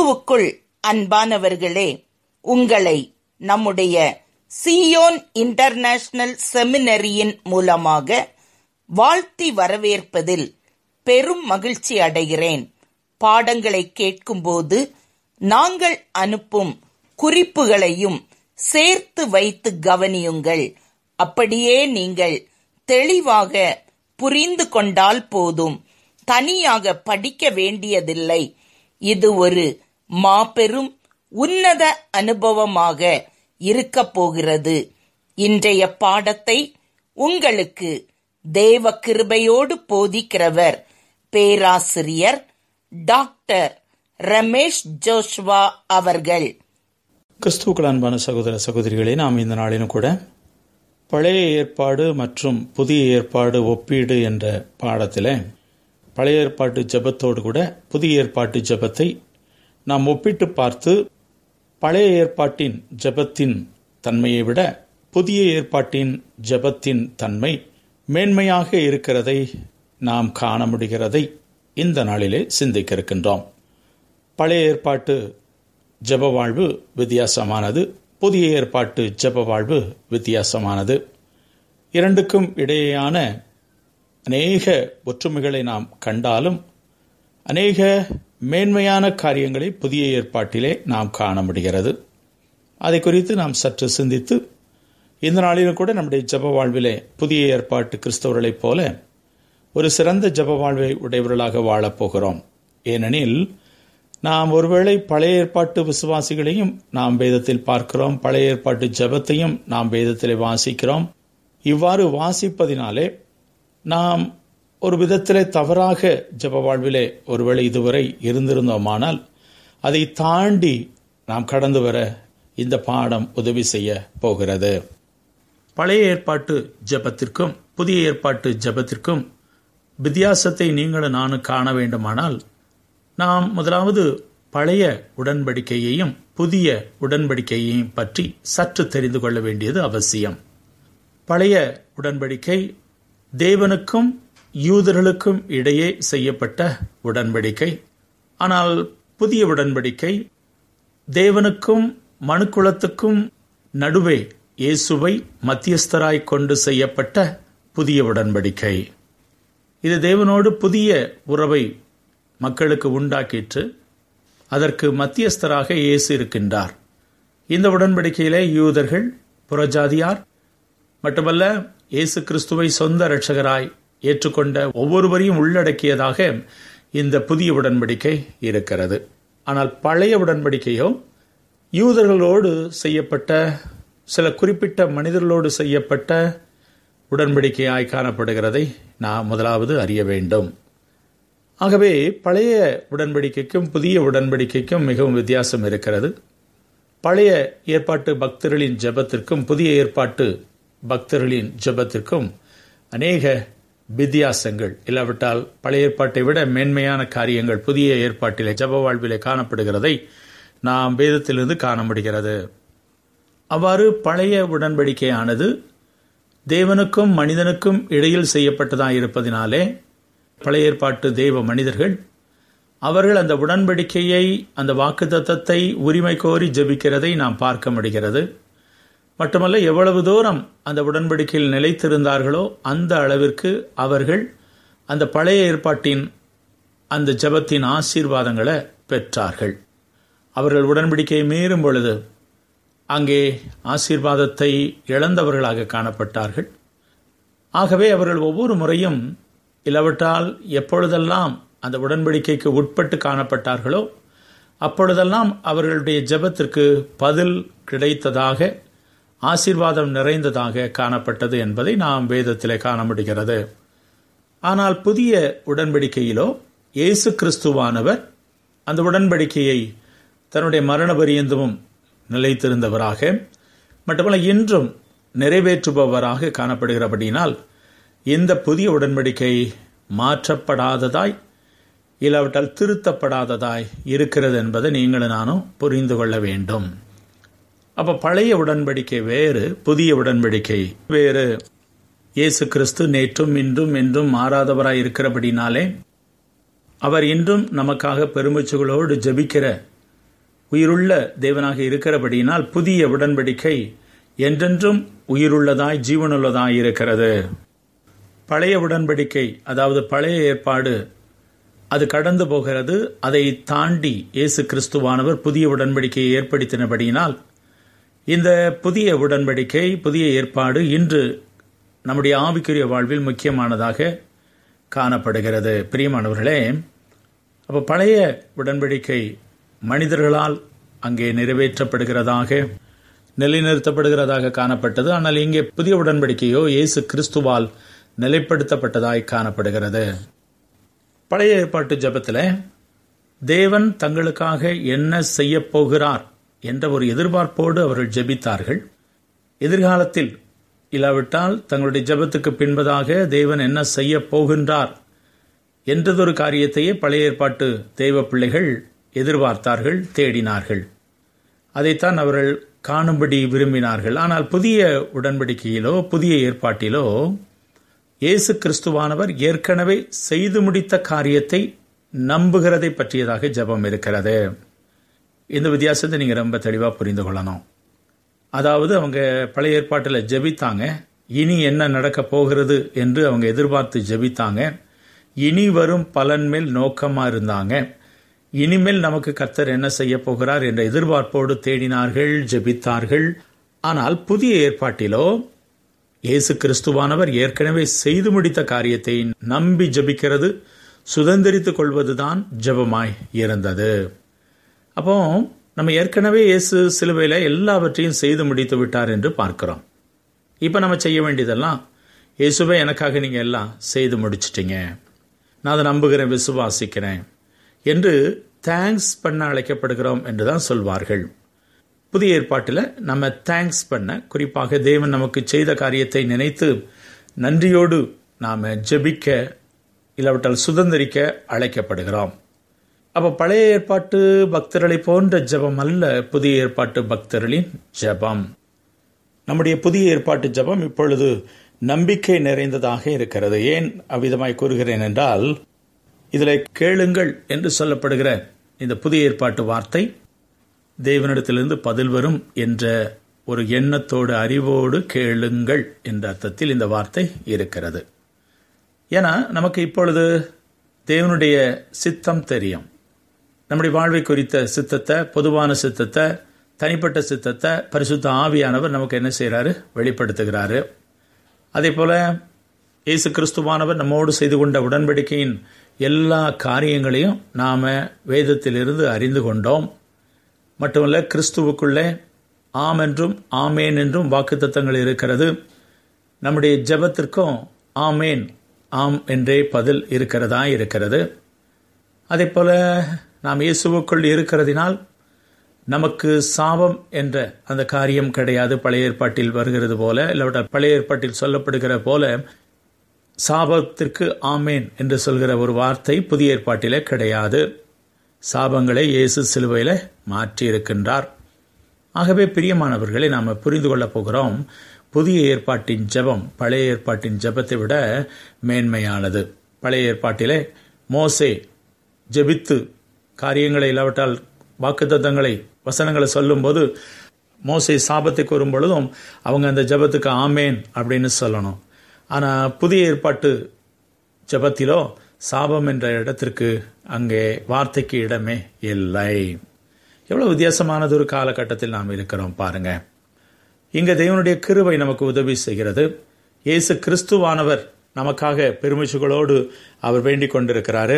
கிறிஸ்துவுக்குள் அன்பானவர்களே உங்களை நம்முடைய சியோன் இன்டர்நேஷனல் செமினரியின் மூலமாக வாழ்த்தி வரவேற்பதில் பெரும் மகிழ்ச்சி அடைகிறேன் பாடங்களை கேட்கும்போது நாங்கள் அனுப்பும் குறிப்புகளையும் சேர்த்து வைத்து கவனியுங்கள் அப்படியே நீங்கள் தெளிவாக புரிந்து கொண்டால் போதும் தனியாக படிக்க வேண்டியதில்லை இது ஒரு மாபெரும் உன்னத அனுபவமாக இருக்கப் போகிறது இன்றைய பாடத்தை உங்களுக்கு தேவ கிருபையோடு போதிக்கிறவர் பேராசிரியர் டாக்டர் ரமேஷ் ஜோஷ்வா அவர்கள் கிறிஸ்துவுக்கள் அன்பான சகோதர சகோதரிகளே நாம் இந்த நாளிலும் கூட பழைய ஏற்பாடு மற்றும் புதிய ஏற்பாடு ஒப்பீடு என்ற பாடத்தில் பழைய ஏற்பாட்டு ஜெபத்தோடு கூட புதிய ஏற்பாட்டு ஜெபத்தை நாம் ஒப்பிட்டு பார்த்து பழைய ஏற்பாட்டின் ஜெபத்தின் தன்மையை விட புதிய ஏற்பாட்டின் ஜெபத்தின் தன்மை மேன்மையாக இருக்கிறதை நாம் காண முடிகிறதை இந்த நாளிலே சிந்திக்க இருக்கின்றோம் பழைய ஏற்பாட்டு ஜெப வாழ்வு வித்தியாசமானது புதிய ஏற்பாட்டு ஜெப வாழ்வு வித்தியாசமானது இரண்டுக்கும் இடையேயான அநேக ஒற்றுமைகளை நாம் கண்டாலும் அநேக மேன்மையான காரியங்களை புதிய ஏற்பாட்டிலே நாம் காண முடிகிறது அதை குறித்து நாம் சற்று சிந்தித்து இந்த நாளிலும் கூட நம்முடைய ஜப வாழ்விலே புதிய ஏற்பாட்டு கிறிஸ்தவர்களைப் போல ஒரு சிறந்த ஜப வாழ்வை உடையவர்களாக வாழப்போகிறோம் ஏனெனில் நாம் ஒருவேளை பழைய ஏற்பாட்டு விசுவாசிகளையும் நாம் வேதத்தில் பார்க்கிறோம் பழைய ஏற்பாட்டு ஜபத்தையும் நாம் வேதத்திலே வாசிக்கிறோம் இவ்வாறு வாசிப்பதினாலே நாம் ஒரு விதத்திலே தவறாக ஜப வாழ்விலே ஒருவேளை இதுவரை இருந்திருந்தோமானால் அதை தாண்டி நாம் கடந்து வர இந்த பாடம் உதவி செய்ய போகிறது பழைய ஏற்பாட்டு ஜபத்திற்கும் புதிய ஏற்பாட்டு ஜபத்திற்கும் வித்தியாசத்தை நீங்களும் நானும் காண வேண்டுமானால் நாம் முதலாவது பழைய உடன்படிக்கையையும் புதிய உடன்படிக்கையையும் பற்றி சற்று தெரிந்து கொள்ள வேண்டியது அவசியம் பழைய உடன்படிக்கை தேவனுக்கும் யூதர்களுக்கும் இடையே செய்யப்பட்ட உடன்படிக்கை ஆனால் புதிய உடன்படிக்கை தேவனுக்கும் மனுக்குலத்துக்கும் நடுவே இயேசுவை மத்தியஸ்தராய் கொண்டு செய்யப்பட்ட புதிய உடன்படிக்கை இது தேவனோடு புதிய உறவை மக்களுக்கு உண்டாக்கிற்று அதற்கு மத்தியஸ்தராக இயேசு இருக்கின்றார் இந்த உடன்படிக்கையிலே யூதர்கள் புறஜாதியார் மட்டுமல்ல இயேசு கிறிஸ்துவை சொந்த இரட்சகராய் ஏற்றுக்கொண்ட ஒவ்வொருவரையும் உள்ளடக்கியதாக இந்த புதிய உடன்படிக்கை இருக்கிறது ஆனால் பழைய உடன்படிக்கையோ யூதர்களோடு செய்யப்பட்ட சில குறிப்பிட்ட மனிதர்களோடு செய்யப்பட்ட உடன்படிக்கையாய் காணப்படுகிறதை நாம் முதலாவது அறிய வேண்டும் ஆகவே பழைய உடன்படிக்கைக்கும் புதிய உடன்படிக்கைக்கும் மிகவும் வித்தியாசம் இருக்கிறது பழைய ஏற்பாட்டு பக்தர்களின் ஜெபத்திற்கும் புதிய ஏற்பாட்டு பக்தர்களின் ஜெபத்திற்கும் அநேக வித்தியாசங்கள் இல்லாவிட்டால் பழைய ஏற்பாட்டை விட மேன்மையான காரியங்கள் புதிய ஏற்பாட்டிலே ஜப வாழ்விலே காணப்படுகிறதை நாம் வேதத்திலிருந்து காண முடிகிறது அவ்வாறு பழைய உடன்படிக்கையானது தேவனுக்கும் மனிதனுக்கும் இடையில் செய்யப்பட்டதாக இருப்பதினாலே பழைய ஏற்பாட்டு தெய்வ மனிதர்கள் அவர்கள் அந்த உடன்படிக்கையை அந்த வாக்கு தத்தத்தை உரிமை கோரி ஜபிக்கிறதை நாம் பார்க்க முடிகிறது மட்டுமல்ல எவ்வளவு தூரம் அந்த உடன்படிக்கையில் நிலைத்திருந்தார்களோ அந்த அளவிற்கு அவர்கள் அந்த பழைய ஏற்பாட்டின் அந்த ஜபத்தின் ஆசீர்வாதங்களை பெற்றார்கள் அவர்கள் உடன்படிக்கையை மீறும் பொழுது அங்கே ஆசீர்வாதத்தை இழந்தவர்களாக காணப்பட்டார்கள் ஆகவே அவர்கள் ஒவ்வொரு முறையும் இல்லாவிட்டால் எப்பொழுதெல்லாம் அந்த உடன்படிக்கைக்கு உட்பட்டு காணப்பட்டார்களோ அப்பொழுதெல்லாம் அவர்களுடைய ஜெபத்திற்கு பதில் கிடைத்ததாக ஆசீர்வாதம் நிறைந்ததாக காணப்பட்டது என்பதை நாம் வேதத்திலே காண முடிகிறது ஆனால் புதிய உடன்படிக்கையிலோ இயேசு கிறிஸ்துவானவர் அந்த உடன்படிக்கையை தன்னுடைய மரண பரியந்தமும் நிலைத்திருந்தவராக மட்டுமல்ல இன்றும் நிறைவேற்றுபவராக காணப்படுகிறபடியினால் இந்த புதிய உடன்படிக்கை மாற்றப்படாததாய் இல்லாவிட்டால் திருத்தப்படாததாய் இருக்கிறது என்பதை நீங்களும் நானும் புரிந்து கொள்ள வேண்டும் அப்ப பழைய உடன்படிக்கை வேறு புதிய உடன்படிக்கை வேறு இயேசு கிறிஸ்து நேற்றும் இன்றும் என்றும் மாறாதவராய் இருக்கிறபடினாலே அவர் இன்றும் நமக்காக பெருமிச்சுகளோடு ஜபிக்கிற உயிருள்ள தேவனாக இருக்கிறபடியினால் புதிய உடன்படிக்கை என்றென்றும் உயிருள்ளதாய் ஜீவனுள்ளதாய் இருக்கிறது பழைய உடன்படிக்கை அதாவது பழைய ஏற்பாடு அது கடந்து போகிறது அதை தாண்டி இயேசு கிறிஸ்துவானவர் புதிய உடன்படிக்கையை ஏற்படுத்தினபடியினால் இந்த புதிய உடன்படிக்கை புதிய ஏற்பாடு இன்று நம்முடைய ஆவிக்குரிய வாழ்வில் முக்கியமானதாக காணப்படுகிறது பிரியமானவர்களே அப்போ பழைய உடன்படிக்கை மனிதர்களால் அங்கே நிறைவேற்றப்படுகிறதாக நிலைநிறுத்தப்படுகிறதாக காணப்பட்டது ஆனால் இங்கே புதிய உடன்படிக்கையோ இயேசு கிறிஸ்துவால் நிலைப்படுத்தப்பட்டதாய் காணப்படுகிறது பழைய ஏற்பாட்டு ஜபத்தில் தேவன் தங்களுக்காக என்ன செய்ய போகிறார் என்ற ஒரு எதிர்பார்ப்போடு அவர்கள் ஜெபித்தார்கள் எதிர்காலத்தில் இல்லாவிட்டால் தங்களுடைய ஜபத்துக்கு பின்பதாக தேவன் என்ன செய்ய போகின்றார் என்றதொரு காரியத்தையே பழைய ஏற்பாட்டு தெய்வ பிள்ளைகள் எதிர்பார்த்தார்கள் தேடினார்கள் அதைத்தான் அவர்கள் காணும்படி விரும்பினார்கள் ஆனால் புதிய உடன்படிக்கையிலோ புதிய ஏற்பாட்டிலோ இயேசு கிறிஸ்துவானவர் ஏற்கனவே செய்து முடித்த காரியத்தை நம்புகிறதை பற்றியதாக ஜபம் இருக்கிறது இந்த வித்தியாசத்தை நீங்க ரொம்ப தெளிவா புரிந்து கொள்ளணும் அதாவது அவங்க பழைய ஏற்பாட்டில் ஜெபித்தாங்க இனி என்ன நடக்க போகிறது என்று அவங்க எதிர்பார்த்து ஜெபித்தாங்க இனி வரும் பலன் மேல் நோக்கமா இருந்தாங்க இனிமேல் நமக்கு கர்த்தர் என்ன செய்ய போகிறார் என்ற எதிர்பார்ப்போடு தேடினார்கள் ஜெபித்தார்கள் ஆனால் புதிய ஏற்பாட்டிலோ இயேசு கிறிஸ்துவானவர் ஏற்கனவே செய்து முடித்த காரியத்தை நம்பி ஜபிக்கிறது சுதந்திரித்துக் கொள்வதுதான் ஜபமாய் இருந்தது அப்போ நம்ம ஏற்கனவே இயேசு சிலுவையில் எல்லாவற்றையும் செய்து முடித்து விட்டார் என்று பார்க்கிறோம் இப்போ நம்ம செய்ய வேண்டியதெல்லாம் இயேசுவை எனக்காக நீங்கள் எல்லாம் செய்து முடிச்சிட்டீங்க நான் அதை நம்புகிறேன் விசுவாசிக்கிறேன் என்று தேங்க்ஸ் பண்ண அழைக்கப்படுகிறோம் என்று தான் சொல்வார்கள் புதிய ஏற்பாட்டில் நம்ம தேங்க்ஸ் பண்ண குறிப்பாக தேவன் நமக்கு செய்த காரியத்தை நினைத்து நன்றியோடு நாம் ஜெபிக்க இல்லாவிட்டால் சுதந்திரிக்க அழைக்கப்படுகிறோம் அப்போ பழைய ஏற்பாட்டு பக்தர்களை போன்ற ஜெபம் அல்ல புதிய ஏற்பாட்டு பக்தர்களின் ஜெபம் நம்முடைய புதிய ஏற்பாட்டு ஜெபம் இப்பொழுது நம்பிக்கை நிறைந்ததாக இருக்கிறது ஏன் அவ்விதமாய் கூறுகிறேன் என்றால் இதில் கேளுங்கள் என்று சொல்லப்படுகிற இந்த புதிய ஏற்பாட்டு வார்த்தை தேவனிடத்திலிருந்து பதில் வரும் என்ற ஒரு எண்ணத்தோடு அறிவோடு கேளுங்கள் என்ற அர்த்தத்தில் இந்த வார்த்தை இருக்கிறது ஏன்னா நமக்கு இப்பொழுது தேவனுடைய சித்தம் தெரியும் நம்முடைய வாழ்வை குறித்த சித்தத்தை பொதுவான சித்தத்தை தனிப்பட்ட சித்தத்தை பரிசுத்த ஆவியானவர் நமக்கு என்ன செய்கிறாரு வெளிப்படுத்துகிறாரு அதே போல இயேசு கிறிஸ்துவானவர் நம்மோடு செய்து கொண்ட உடன்படிக்கையின் எல்லா காரியங்களையும் நாம வேதத்திலிருந்து அறிந்து கொண்டோம் மட்டுமல்ல கிறிஸ்துவுக்குள்ளே ஆம் என்றும் ஆமேன் என்றும் வாக்குத்தத்தங்கள் இருக்கிறது நம்முடைய ஜபத்திற்கும் ஆமேன் ஆம் என்றே பதில் இருக்கிறதா இருக்கிறது அதே போல நாம் இயேசுவுக்குள் இருக்கிறதினால் நமக்கு சாபம் என்ற அந்த காரியம் கிடையாது பழைய ஏற்பாட்டில் வருகிறது போல இல்லாவிட்ட பழைய ஏற்பாட்டில் சொல்லப்படுகிற போல சாபத்திற்கு ஆமேன் என்று சொல்கிற ஒரு வார்த்தை புதிய ஏற்பாட்டிலே கிடையாது சாபங்களை இயேசு சிலுவையில் மாற்றி இருக்கின்றார் ஆகவே பிரியமானவர்களை நாம் புரிந்து கொள்ளப் போகிறோம் புதிய ஏற்பாட்டின் ஜெபம் பழைய ஏற்பாட்டின் ஜெபத்தை விட மேன்மையானது பழைய ஏற்பாட்டிலே மோசே ஜெபித்து காரியங்களை இல்லாவிட்டால் வாக்குத்தத்தங்களை வசனங்களை சொல்லும்போது மோசை சாபத்தை கூறும் பொழுதும் அவங்க அந்த ஜபத்துக்கு ஆமேன் அப்படின்னு சொல்லணும் ஆனால் புதிய ஏற்பாட்டு ஜபத்திலோ சாபம் என்ற இடத்திற்கு அங்கே வார்த்தைக்கு இடமே இல்லை எவ்வளவு வித்தியாசமானது ஒரு காலகட்டத்தில் நாம் இருக்கிறோம் பாருங்க இங்க தேவனுடைய கிருவை நமக்கு உதவி செய்கிறது இயேசு கிறிஸ்துவானவர் நமக்காக பெருமிச்சுகளோடு அவர் வேண்டிக் கொண்டிருக்கிறாரு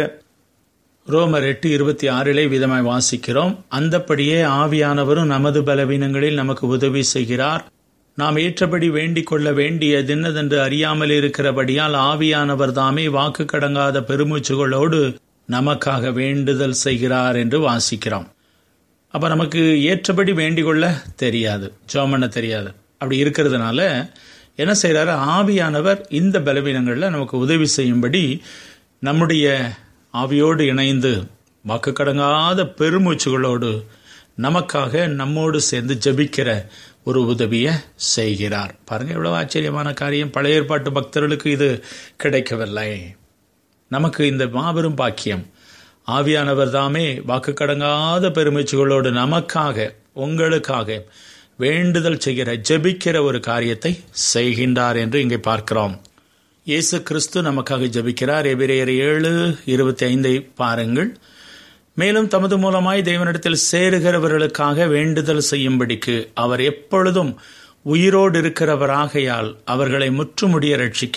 ரோமர் எட்டு இருபத்தி ஆறிலே விதமாய் வாசிக்கிறோம் அந்தப்படியே ஆவியானவரும் நமது பலவீனங்களில் நமக்கு உதவி செய்கிறார் நாம் ஏற்றபடி வேண்டிக் கொள்ள வேண்டிய தின்னதென்று அறியாமல் இருக்கிறபடியால் ஆவியானவர் தாமே வாக்கு கடங்காத பெருமூச்சுகளோடு நமக்காக வேண்டுதல் செய்கிறார் என்று வாசிக்கிறோம் அப்ப நமக்கு ஏற்றபடி வேண்டிக் கொள்ள தெரியாது ஜோமண்ண தெரியாது அப்படி இருக்கிறதுனால என்ன செய்யறாரு ஆவியானவர் இந்த பலவீனங்களில் நமக்கு உதவி செய்யும்படி நம்முடைய ஆவியோடு இணைந்து வாக்கு கடங்காத பெருமூச்சுகளோடு நமக்காக நம்மோடு சேர்ந்து ஜபிக்கிற ஒரு உதவியை செய்கிறார் பாருங்க எவ்வளவு ஆச்சரியமான காரியம் பழைய ஏற்பாட்டு பக்தர்களுக்கு இது கிடைக்கவில்லை நமக்கு இந்த மாபெரும் பாக்கியம் ஆவியானவர் தாமே வாக்கு கடங்காத பெருமிச்சுகளோடு நமக்காக உங்களுக்காக வேண்டுதல் செய்கிற ஜெபிக்கிற ஒரு காரியத்தை செய்கின்றார் என்று இங்கே பார்க்கிறோம் இயேசு கிறிஸ்து நமக்காக ஜெபிக்கிறார் எபிரேயர் ஏழு இருபத்தி ஐந்தை பாருங்கள் மேலும் தமது மூலமாய் தேவனிடத்தில் சேருகிறவர்களுக்காக வேண்டுதல் செய்யும்படிக்கு அவர் எப்பொழுதும் உயிரோடு இருக்கிறவராகையால் அவர்களை முற்றுமுடிய ரட்சிக்க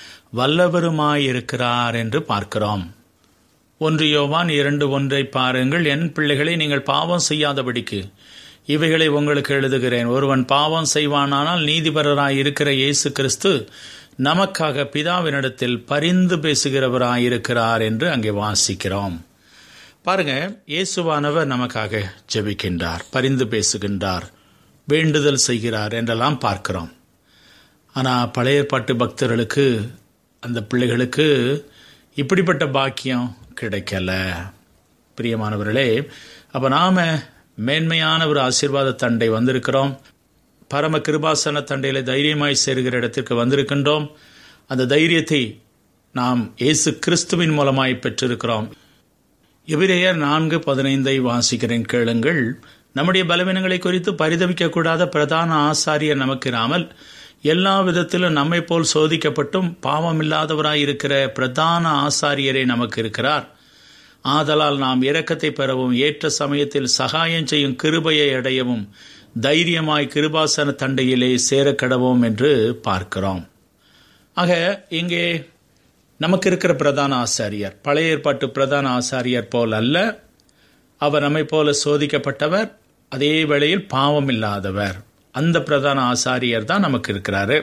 வல்லவருமாயிருக்கிறார் என்று பார்க்கிறோம் ஒன்று யோவான் இரண்டு ஒன்றை பாருங்கள் என் பிள்ளைகளை நீங்கள் பாவம் செய்யாதபடிக்கு இவைகளை உங்களுக்கு எழுதுகிறேன் ஒருவன் பாவம் செய்வானானால் நீதிபரராய் இருக்கிற இயேசு கிறிஸ்து நமக்காக பிதாவினிடத்தில் பரிந்து பேசுகிறவராயிருக்கிறார் என்று அங்கே வாசிக்கிறோம் பாருங்க இயேசுவானவர் நமக்காக ஜெபிக்கின்றார் பரிந்து பேசுகின்றார் வேண்டுதல் செய்கிறார் என்றெல்லாம் பார்க்கிறோம் ஆனால் பழைய பாட்டு பக்தர்களுக்கு அந்த பிள்ளைகளுக்கு இப்படிப்பட்ட பாக்கியம் கிடைக்கல பிரியமானவர்களே அப்போ நாம் மேன்மையான ஒரு ஆசீர்வாத தண்டை வந்திருக்கிறோம் பரம கிருபாசன தண்டையில தைரியமாய் சேருகிற இடத்திற்கு வந்திருக்கின்றோம் அந்த தைரியத்தை நாம் இயேசு கிறிஸ்துவின் மூலமாய் பெற்றிருக்கிறோம் எபிரேயர் நான்கு பதினைந்தை வாசிக்கிறேன் கேளுங்கள் நம்முடைய பலவீனங்களை குறித்து பரிதவிக்கக்கூடாத பிரதான ஆசாரியர் நமக்கு இராமல் எல்லா விதத்திலும் நம்மை போல் சோதிக்கப்பட்டும் பாவமில்லாதவராய் இருக்கிற பிரதான ஆசாரியரே நமக்கு இருக்கிறார் ஆதலால் நாம் இரக்கத்தை பெறவும் ஏற்ற சமயத்தில் சகாயம் செய்யும் கிருபையை அடையவும் தைரியமாய் கிருபாசன தண்டையிலே சேரக்கடவோம் என்று பார்க்கிறோம் ஆக இங்கே நமக்கு இருக்கிற பிரதான ஆசாரியர் பழைய ஏற்பாட்டு பிரதான ஆசாரியர் போல் அல்ல அவர் நம்மை போல சோதிக்கப்பட்டவர் அதே வேளையில் பாவம் இல்லாதவர் அந்த பிரதான ஆசாரியர் தான் நமக்கு இருக்கிறாரு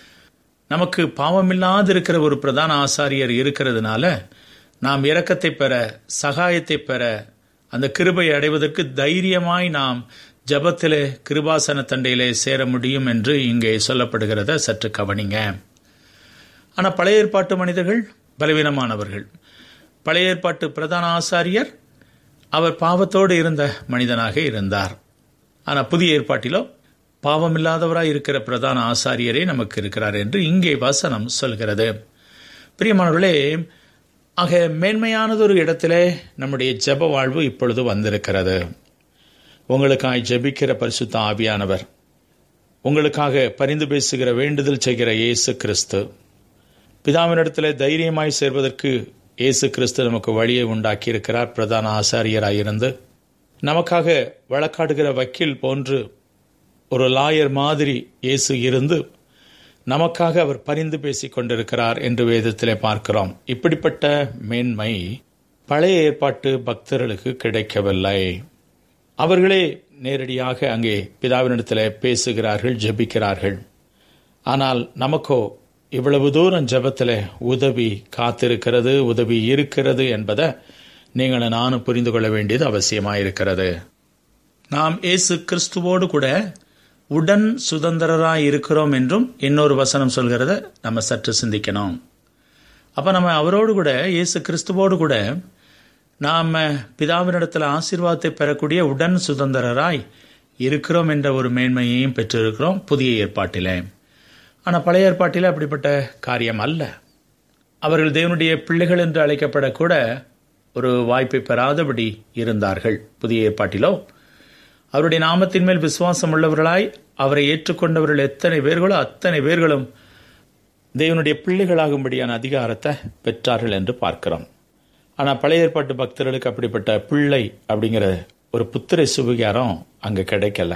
நமக்கு பாவமில்லாது இருக்கிற ஒரு பிரதான ஆசாரியர் இருக்கிறதுனால நாம் இரக்கத்தை பெற சகாயத்தை பெற அந்த கிருபை அடைவதற்கு தைரியமாய் நாம் ஜபத்திலே கிருபாசன தண்டையிலே சேர முடியும் என்று இங்கே சொல்லப்படுகிறத சற்று கவனிங்க ஆனால் பழைய ஏற்பாட்டு மனிதர்கள் பலவீனமானவர்கள் பழைய ஏற்பாட்டு பிரதான ஆசாரியர் அவர் பாவத்தோடு இருந்த மனிதனாக இருந்தார் ஆனால் புதிய ஏற்பாட்டிலோ பாவமில்லாதவராய் இருக்கிற பிரதான ஆசாரியரே நமக்கு இருக்கிறார் என்று இங்கே வசனம் சொல்கிறது பிரியமானவர்களே ஆக மேன்மையானதொரு இடத்திலே நம்முடைய ஜெப வாழ்வு இப்பொழுது வந்திருக்கிறது உங்களுக்காய் ஜெபிக்கிற பரிசுத்த ஆவியானவர் உங்களுக்காக பரிந்து பேசுகிற வேண்டுதல் செய்கிற இயேசு கிறிஸ்து பிதாவினிடத்தில் தைரியமாய் சேர்வதற்கு இயேசு கிறிஸ்து நமக்கு வழியை உண்டாக்கி இருக்கிறார் பிரதான ஆசாரியராயிருந்து நமக்காக வழக்காடுகிற வக்கீல் போன்று ஒரு லாயர் மாதிரி இயேசு இருந்து நமக்காக அவர் பரிந்து பேசிக் கொண்டிருக்கிறார் என்று வேதத்திலே பார்க்கிறோம் இப்படிப்பட்ட மேன்மை பழைய ஏற்பாட்டு பக்தர்களுக்கு கிடைக்கவில்லை அவர்களே நேரடியாக அங்கே பிதாவினிடத்தில் பேசுகிறார்கள் ஜெபிக்கிறார்கள் ஆனால் நமக்கோ இவ்வளவு தூரம் ஜெபத்தில் உதவி காத்திருக்கிறது உதவி இருக்கிறது என்பதை நீங்கள் நானும் புரிந்து கொள்ள வேண்டியது அவசியமாயிருக்கிறது நாம் இயேசு கிறிஸ்துவோடு கூட உடன் சுதந்திரராய் இருக்கிறோம் என்றும் இன்னொரு வசனம் சொல்கிறத நம்ம சற்று சிந்திக்கணும் அப்போ நம்ம அவரோடு கூட இயேசு கிறிஸ்துவோடு கூட நாம் பிதாவினிடத்தில் ஆசீர்வாதத்தை பெறக்கூடிய உடன் சுதந்திரராய் இருக்கிறோம் என்ற ஒரு மேன்மையையும் பெற்றிருக்கிறோம் புதிய ஏற்பாட்டிலே ஆனால் பழைய ஏற்பாட்டில் அப்படிப்பட்ட காரியம் அல்ல அவர்கள் தேவனுடைய பிள்ளைகள் என்று அழைக்கப்படக்கூட ஒரு வாய்ப்பை பெறாதபடி இருந்தார்கள் புதிய ஏற்பாட்டிலோ அவருடைய நாமத்தின் மேல் விசுவாசம் உள்ளவர்களாய் அவரை ஏற்றுக்கொண்டவர்கள் எத்தனை பேர்களோ அத்தனை பேர்களும் தேவனுடைய பிள்ளைகளாகும்படியான அதிகாரத்தை பெற்றார்கள் என்று பார்க்கிறோம் ஆனால் பழைய ஏற்பாட்டு பக்தர்களுக்கு அப்படிப்பட்ட பிள்ளை அப்படிங்கிற ஒரு புத்திரை சுவிகாரம் அங்கே கிடைக்கல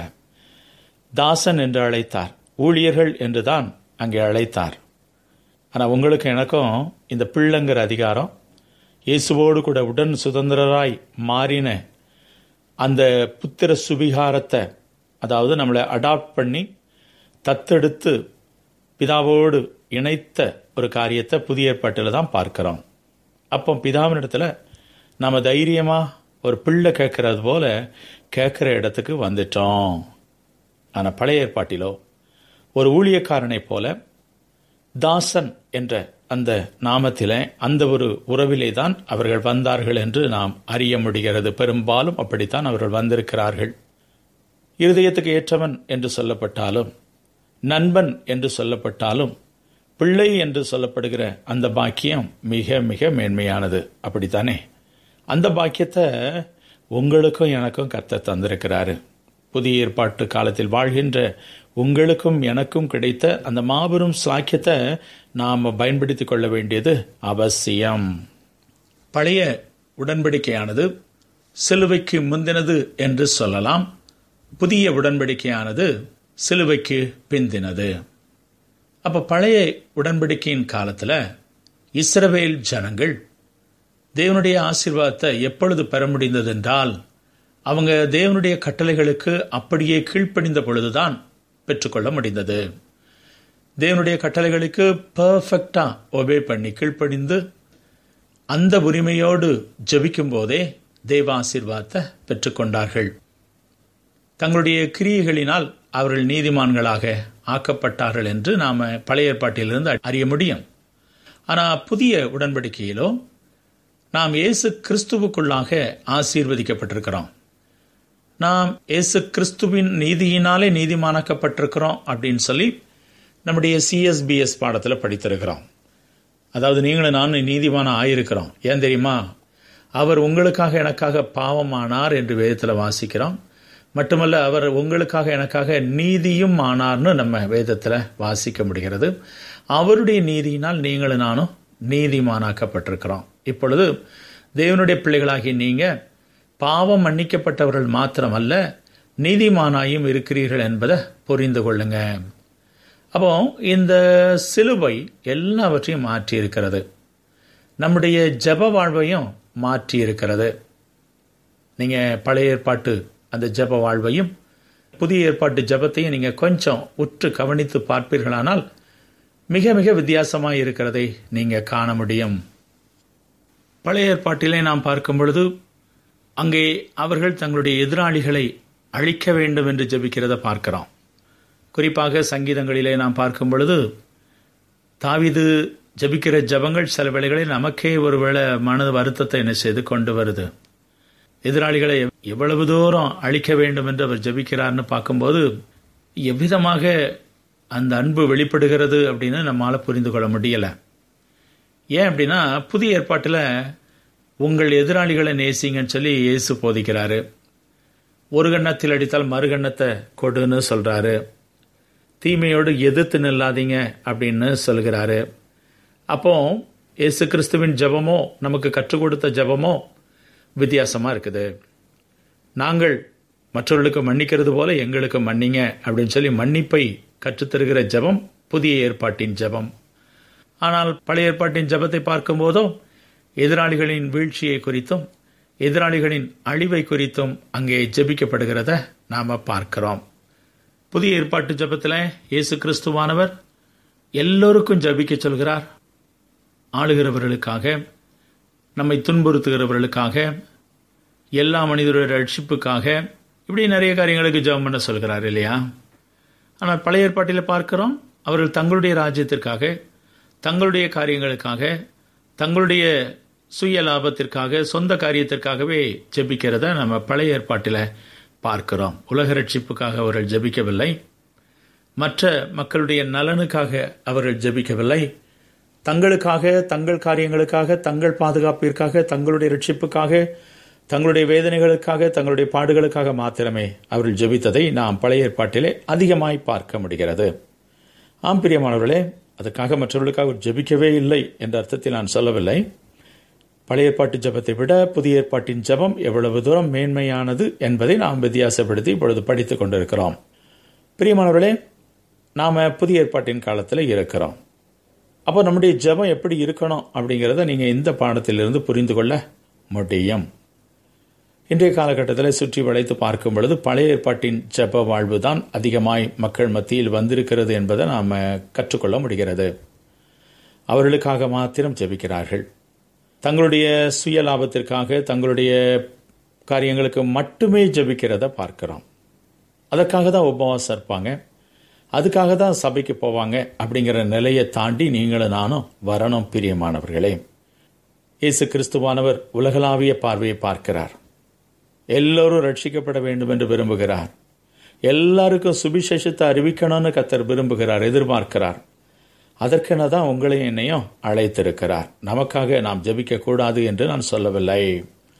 தாசன் என்று அழைத்தார் ஊழியர்கள் என்று தான் அங்கே அழைத்தார் ஆனால் உங்களுக்கு எனக்கும் இந்த பிள்ளைங்கிற அதிகாரம் இயேசுவோடு கூட உடன் சுதந்திரராய் மாறின அந்த புத்திர சுவிகாரத்தை அதாவது நம்மளை அடாப்ட் பண்ணி தத்தெடுத்து பிதாவோடு இணைத்த ஒரு காரியத்தை புதிய ஏற்பாட்டில் தான் பார்க்கிறோம் அப்போ பிதாவினிடத்தில் நம்ம தைரியமாக ஒரு பிள்ளை கேட்கறது போல கேட்குற இடத்துக்கு வந்துட்டோம் ஆனால் பழைய ஏற்பாட்டிலோ ஒரு ஊழியக்காரனை போல தாசன் என்ற அந்த நாமத்திலே அந்த ஒரு உறவிலே தான் அவர்கள் வந்தார்கள் என்று நாம் அறிய முடிகிறது பெரும்பாலும் அப்படித்தான் அவர்கள் வந்திருக்கிறார்கள் இருதயத்துக்கு ஏற்றவன் என்று சொல்லப்பட்டாலும் நண்பன் என்று சொல்லப்பட்டாலும் பிள்ளை என்று சொல்லப்படுகிற அந்த பாக்கியம் மிக மிக மேன்மையானது அப்படித்தானே அந்த பாக்கியத்தை உங்களுக்கும் எனக்கும் கத்த தந்திருக்கிறாரு புதிய ஏற்பாட்டு காலத்தில் வாழ்கின்ற உங்களுக்கும் எனக்கும் கிடைத்த அந்த மாபெரும் சாக்கியத்தை நாம் பயன்படுத்திக் கொள்ள வேண்டியது அவசியம் பழைய உடன்படிக்கையானது சிலுவைக்கு முந்தினது என்று சொல்லலாம் புதிய உடன்படிக்கையானது சிலுவைக்கு பிந்தினது அப்ப பழைய உடன்படிக்கையின் காலத்துல இஸ்ரவேல் ஜனங்கள் தேவனுடைய ஆசீர்வாதத்தை எப்பொழுது பெற முடிந்தது என்றால் அவங்க தேவனுடைய கட்டளைகளுக்கு அப்படியே கீழ்ப்படிந்த பொழுதுதான் பெற்றுக்கொள்ள முடிந்தது தேவனுடைய கட்டளைகளுக்கு பர்ஃபெக்டா ஒபே பண்ணி கீழ்ப்படிந்து அந்த உரிமையோடு ஜபிக்கும் போதே தேவ ஆசீர்வாதத்தை பெற்றுக்கொண்டார்கள் தங்களுடைய கிரியைகளினால் அவர்கள் நீதிமான்களாக ஆக்கப்பட்டார்கள் என்று நாம பழைய ஏற்பாட்டிலிருந்து அறிய முடியும் ஆனால் புதிய உடன்படிக்கையிலோ நாம் இயேசு கிறிஸ்துவுக்குள்ளாக ஆசீர்வதிக்கப்பட்டிருக்கிறோம் நாம் இயேசு கிறிஸ்துவின் நீதியினாலே நீதிமானாக்கப்பட்டிருக்கிறோம் அப்படின்னு சொல்லி நம்முடைய சிஎஸ்பிஎஸ் பாடத்தில் படித்திருக்கிறோம் அதாவது நீங்களும் நானும் நீதிமான ஆயிருக்கிறோம் ஏன் தெரியுமா அவர் உங்களுக்காக எனக்காக பாவமானார் என்று வேதத்தில் வாசிக்கிறோம் மட்டுமல்ல அவர் உங்களுக்காக எனக்காக நீதியும் ஆனார்னு நம்ம வேதத்தில் வாசிக்க முடிகிறது அவருடைய நீதியினால் நீங்களும் நானும் நீதிமானாக்கப்பட்டிருக்கிறோம் இப்பொழுது தேவனுடைய பிள்ளைகளாகி நீங்க பாவம் மன்னிக்கப்பட்டவர்கள் மாத்திரமல்ல நீதிமானாயும் இருக்கிறீர்கள் என்பதை புரிந்து கொள்ளுங்க அப்போ இந்த சிலுவை எல்லாவற்றையும் மாற்றி இருக்கிறது நம்முடைய ஜப வாழ்வையும் மாற்றி இருக்கிறது நீங்க பழைய ஏற்பாட்டு அந்த ஜப வாழ்வையும் புதிய ஏற்பாட்டு ஜபத்தையும் நீங்க கொஞ்சம் உற்று கவனித்து பார்ப்பீர்களானால் மிக மிக வித்தியாசமாக இருக்கிறதை நீங்க காண முடியும் பழைய ஏற்பாட்டிலே நாம் பார்க்கும் பொழுது அங்கே அவர்கள் தங்களுடைய எதிராளிகளை அழிக்க வேண்டும் என்று ஜபிக்கிறத பார்க்கிறோம் குறிப்பாக சங்கீதங்களிலே நாம் பார்க்கும் பொழுது தாவிது ஜபிக்கிற ஜபங்கள் சில வேளைகளில் நமக்கே ஒருவேளை மனது வருத்தத்தை என்ன செய்து கொண்டு வருது எதிராளிகளை எவ்வளவு தூரம் அழிக்க வேண்டும் என்று அவர் ஜபிக்கிறார்னு பார்க்கும்போது எவ்விதமாக அந்த அன்பு வெளிப்படுகிறது அப்படின்னு நம்மளால் புரிந்து கொள்ள முடியலை ஏன் அப்படின்னா புதிய ஏற்பாட்டில் உங்கள் எதிராளிகளை நேசிங்கன்னு சொல்லி இயேசு போதிக்கிறாரு ஒரு கண்ணத்தில் அடித்தால் மறுகண்ணத்தை கொடுன்னு சொல்றாரு தீமையோடு எதிர்த்து நில்லாதீங்க அப்படின்னு சொல்கிறாரு அப்போ இயேசு கிறிஸ்துவின் ஜபமோ நமக்கு கற்றுக் கொடுத்த ஜபமோ வித்தியாசமா இருக்குது நாங்கள் மற்றவர்களுக்கு மன்னிக்கிறது போல எங்களுக்கு மன்னிங்க அப்படின்னு சொல்லி மன்னிப்பை கற்றுத்தருகிற ஜபம் புதிய ஏற்பாட்டின் ஜபம் ஆனால் பழைய ஏற்பாட்டின் ஜபத்தை பார்க்கும்போதோ எதிராளிகளின் வீழ்ச்சியை குறித்தும் எதிராளிகளின் அழிவை குறித்தும் அங்கே ஜபிக்கப்படுகிறத நாம பார்க்கிறோம் புதிய ஏற்பாட்டு ஜபத்தில் இயேசு கிறிஸ்துவானவர் எல்லோருக்கும் ஜபிக்க சொல்கிறார் ஆளுகிறவர்களுக்காக நம்மை துன்புறுத்துகிறவர்களுக்காக எல்லா மனிதருடைய ரட்சிப்புக்காக இப்படி நிறைய காரியங்களுக்கு ஜெபம் பண்ண சொல்கிறார் இல்லையா ஆனால் பழைய ஏற்பாட்டில் பார்க்கிறோம் அவர்கள் தங்களுடைய ராஜ்யத்திற்காக தங்களுடைய காரியங்களுக்காக தங்களுடைய சுய லாபத்திற்காக சொந்த காரியத்திற்காகவே ஜெபிக்கிறத நம்ம பழைய ஏற்பாட்டில் பார்க்கிறோம் உலக ரட்சிப்புக்காக அவர்கள் ஜெபிக்கவில்லை மற்ற மக்களுடைய நலனுக்காக அவர்கள் ஜெபிக்கவில்லை தங்களுக்காக தங்கள் காரியங்களுக்காக தங்கள் பாதுகாப்பிற்காக தங்களுடைய ரட்சிப்புக்காக தங்களுடைய வேதனைகளுக்காக தங்களுடைய பாடுகளுக்காக மாத்திரமே அவர்கள் ஜெபித்ததை நாம் பழைய ஏற்பாட்டிலே அதிகமாய் பார்க்க முடிகிறது ஆம் பிரியமானவர்களே அதுக்காக மற்றவர்களுக்காக ஜெபிக்கவே இல்லை என்ற அர்த்தத்தில் நான் சொல்லவில்லை பழைய ஏற்பாட்டு ஜபத்தை விட புதிய ஏற்பாட்டின் ஜபம் எவ்வளவு தூரம் மேன்மையானது என்பதை நாம் வித்தியாசப்படுத்தி இப்பொழுது படித்துக் கொண்டிருக்கிறோம் பிரியமானவர்களே நாம புதிய ஏற்பாட்டின் காலத்தில் இருக்கிறோம் அப்போ நம்முடைய ஜபம் எப்படி இருக்கணும் அப்படிங்கிறத நீங்கள் இந்த பாடத்திலிருந்து புரிந்து கொள்ள முடியும் இன்றைய காலகட்டத்தில் சுற்றி வளைத்து பார்க்கும் பொழுது பழைய ஏற்பாட்டின் ஜப வாழ்வு தான் அதிகமாய் மக்கள் மத்தியில் வந்திருக்கிறது என்பதை நாம் கற்றுக்கொள்ள முடிகிறது அவர்களுக்காக மாத்திரம் ஜெபிக்கிறார்கள் தங்களுடைய சுய லாபத்திற்காக தங்களுடைய காரியங்களுக்கு மட்டுமே ஜெபிக்கிறத பார்க்கிறோம் அதற்காக தான் உபவாசம் இருப்பாங்க அதுக்காக தான் சபைக்கு போவாங்க அப்படிங்கிற நிலையை தாண்டி நீங்களும் நானும் வரணும் பிரியமானவர்களே இயேசு கிறிஸ்துவானவர் உலகளாவிய பார்வையை பார்க்கிறார் எல்லோரும் ரட்சிக்கப்பட வேண்டும் என்று விரும்புகிறார் எல்லாருக்கும் சுபிசேஷத்தை அறிவிக்கணும்னு கத்தர் விரும்புகிறார் எதிர்பார்க்கிறார் அதற்கென தான் உங்களையும் என்னையும் அழைத்திருக்கிறார் நமக்காக நாம் ஜெபிக்க கூடாது என்று நான் சொல்லவில்லை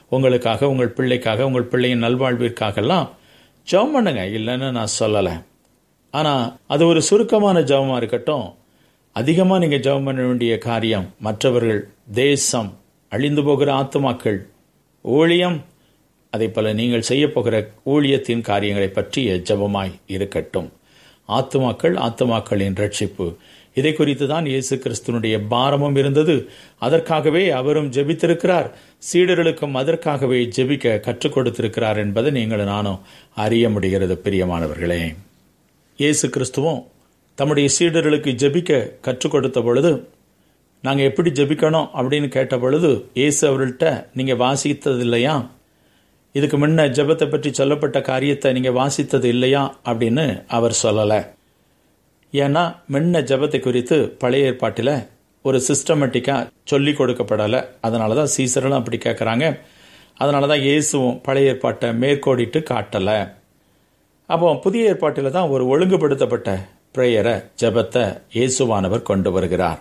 உங்களுக்காக உங்கள் பிள்ளைக்காக உங்கள் பிள்ளையின் நல்வாழ்விற்காகலாம் ஜெபம் பண்ணுங்க இல்லைன்னு நான் சொல்லலை ஆனால் அது ஒரு சுருக்கமான ஜெபமாக இருக்கட்டும் அதிகமாக நீங்கள் ஜெபம் பண்ண வேண்டிய காரியம் மற்றவர்கள் தேசம் அழிந்து போகிற ஆத்துமாக்கள் ஊழியம் அதே போல நீங்கள் செய்ய போகிற ஊழியத்தின் காரியங்களை பற்றிய ஜெபமாய் இருக்கட்டும் ஆத்துமாக்கள் ஆத்துமாக்களின் ரட்சிப்பு இதை குறித்து தான் இயேசு கிறிஸ்துனுடைய பாரமும் இருந்தது அதற்காகவே அவரும் ஜெபித்திருக்கிறார் சீடர்களுக்கும் அதற்காகவே ஜெபிக்க கற்றுக் கொடுத்திருக்கிறார் என்பதை நீங்கள் நானும் அறிய முடிகிறது பிரியமானவர்களே இயேசு கிறிஸ்துவும் தம்முடைய சீடர்களுக்கு ஜெபிக்க கற்றுக் கொடுத்த பொழுது நாங்கள் எப்படி ஜெபிக்கணும் அப்படின்னு கேட்ட பொழுது இயேசு அவர்கள்ட்ட நீங்கள் வாசித்தது இல்லையா இதுக்கு முன்ன ஜெபத்தை பற்றி சொல்லப்பட்ட காரியத்தை நீங்கள் வாசித்தது இல்லையா அப்படின்னு அவர் சொல்லலை ஏன்னா முன்ன ஜெபத்தை குறித்து பழைய ஏற்பாட்டில் ஒரு சிஸ்டமேட்டிக்காக சொல்லி கொடுக்கப்படலை அதனால தான் சீசர்களும் அப்படி கேட்குறாங்க அதனால தான் இயேசுவும் பழைய ஏற்பாட்டை மேற்கோடிட்டு காட்டலை அப்போ புதிய ஏற்பாட்டில் தான் ஒரு ஒழுங்குபடுத்தப்பட்ட ப்ரேயரை ஜெபத்தை இயேசுவானவர் கொண்டு வருகிறார்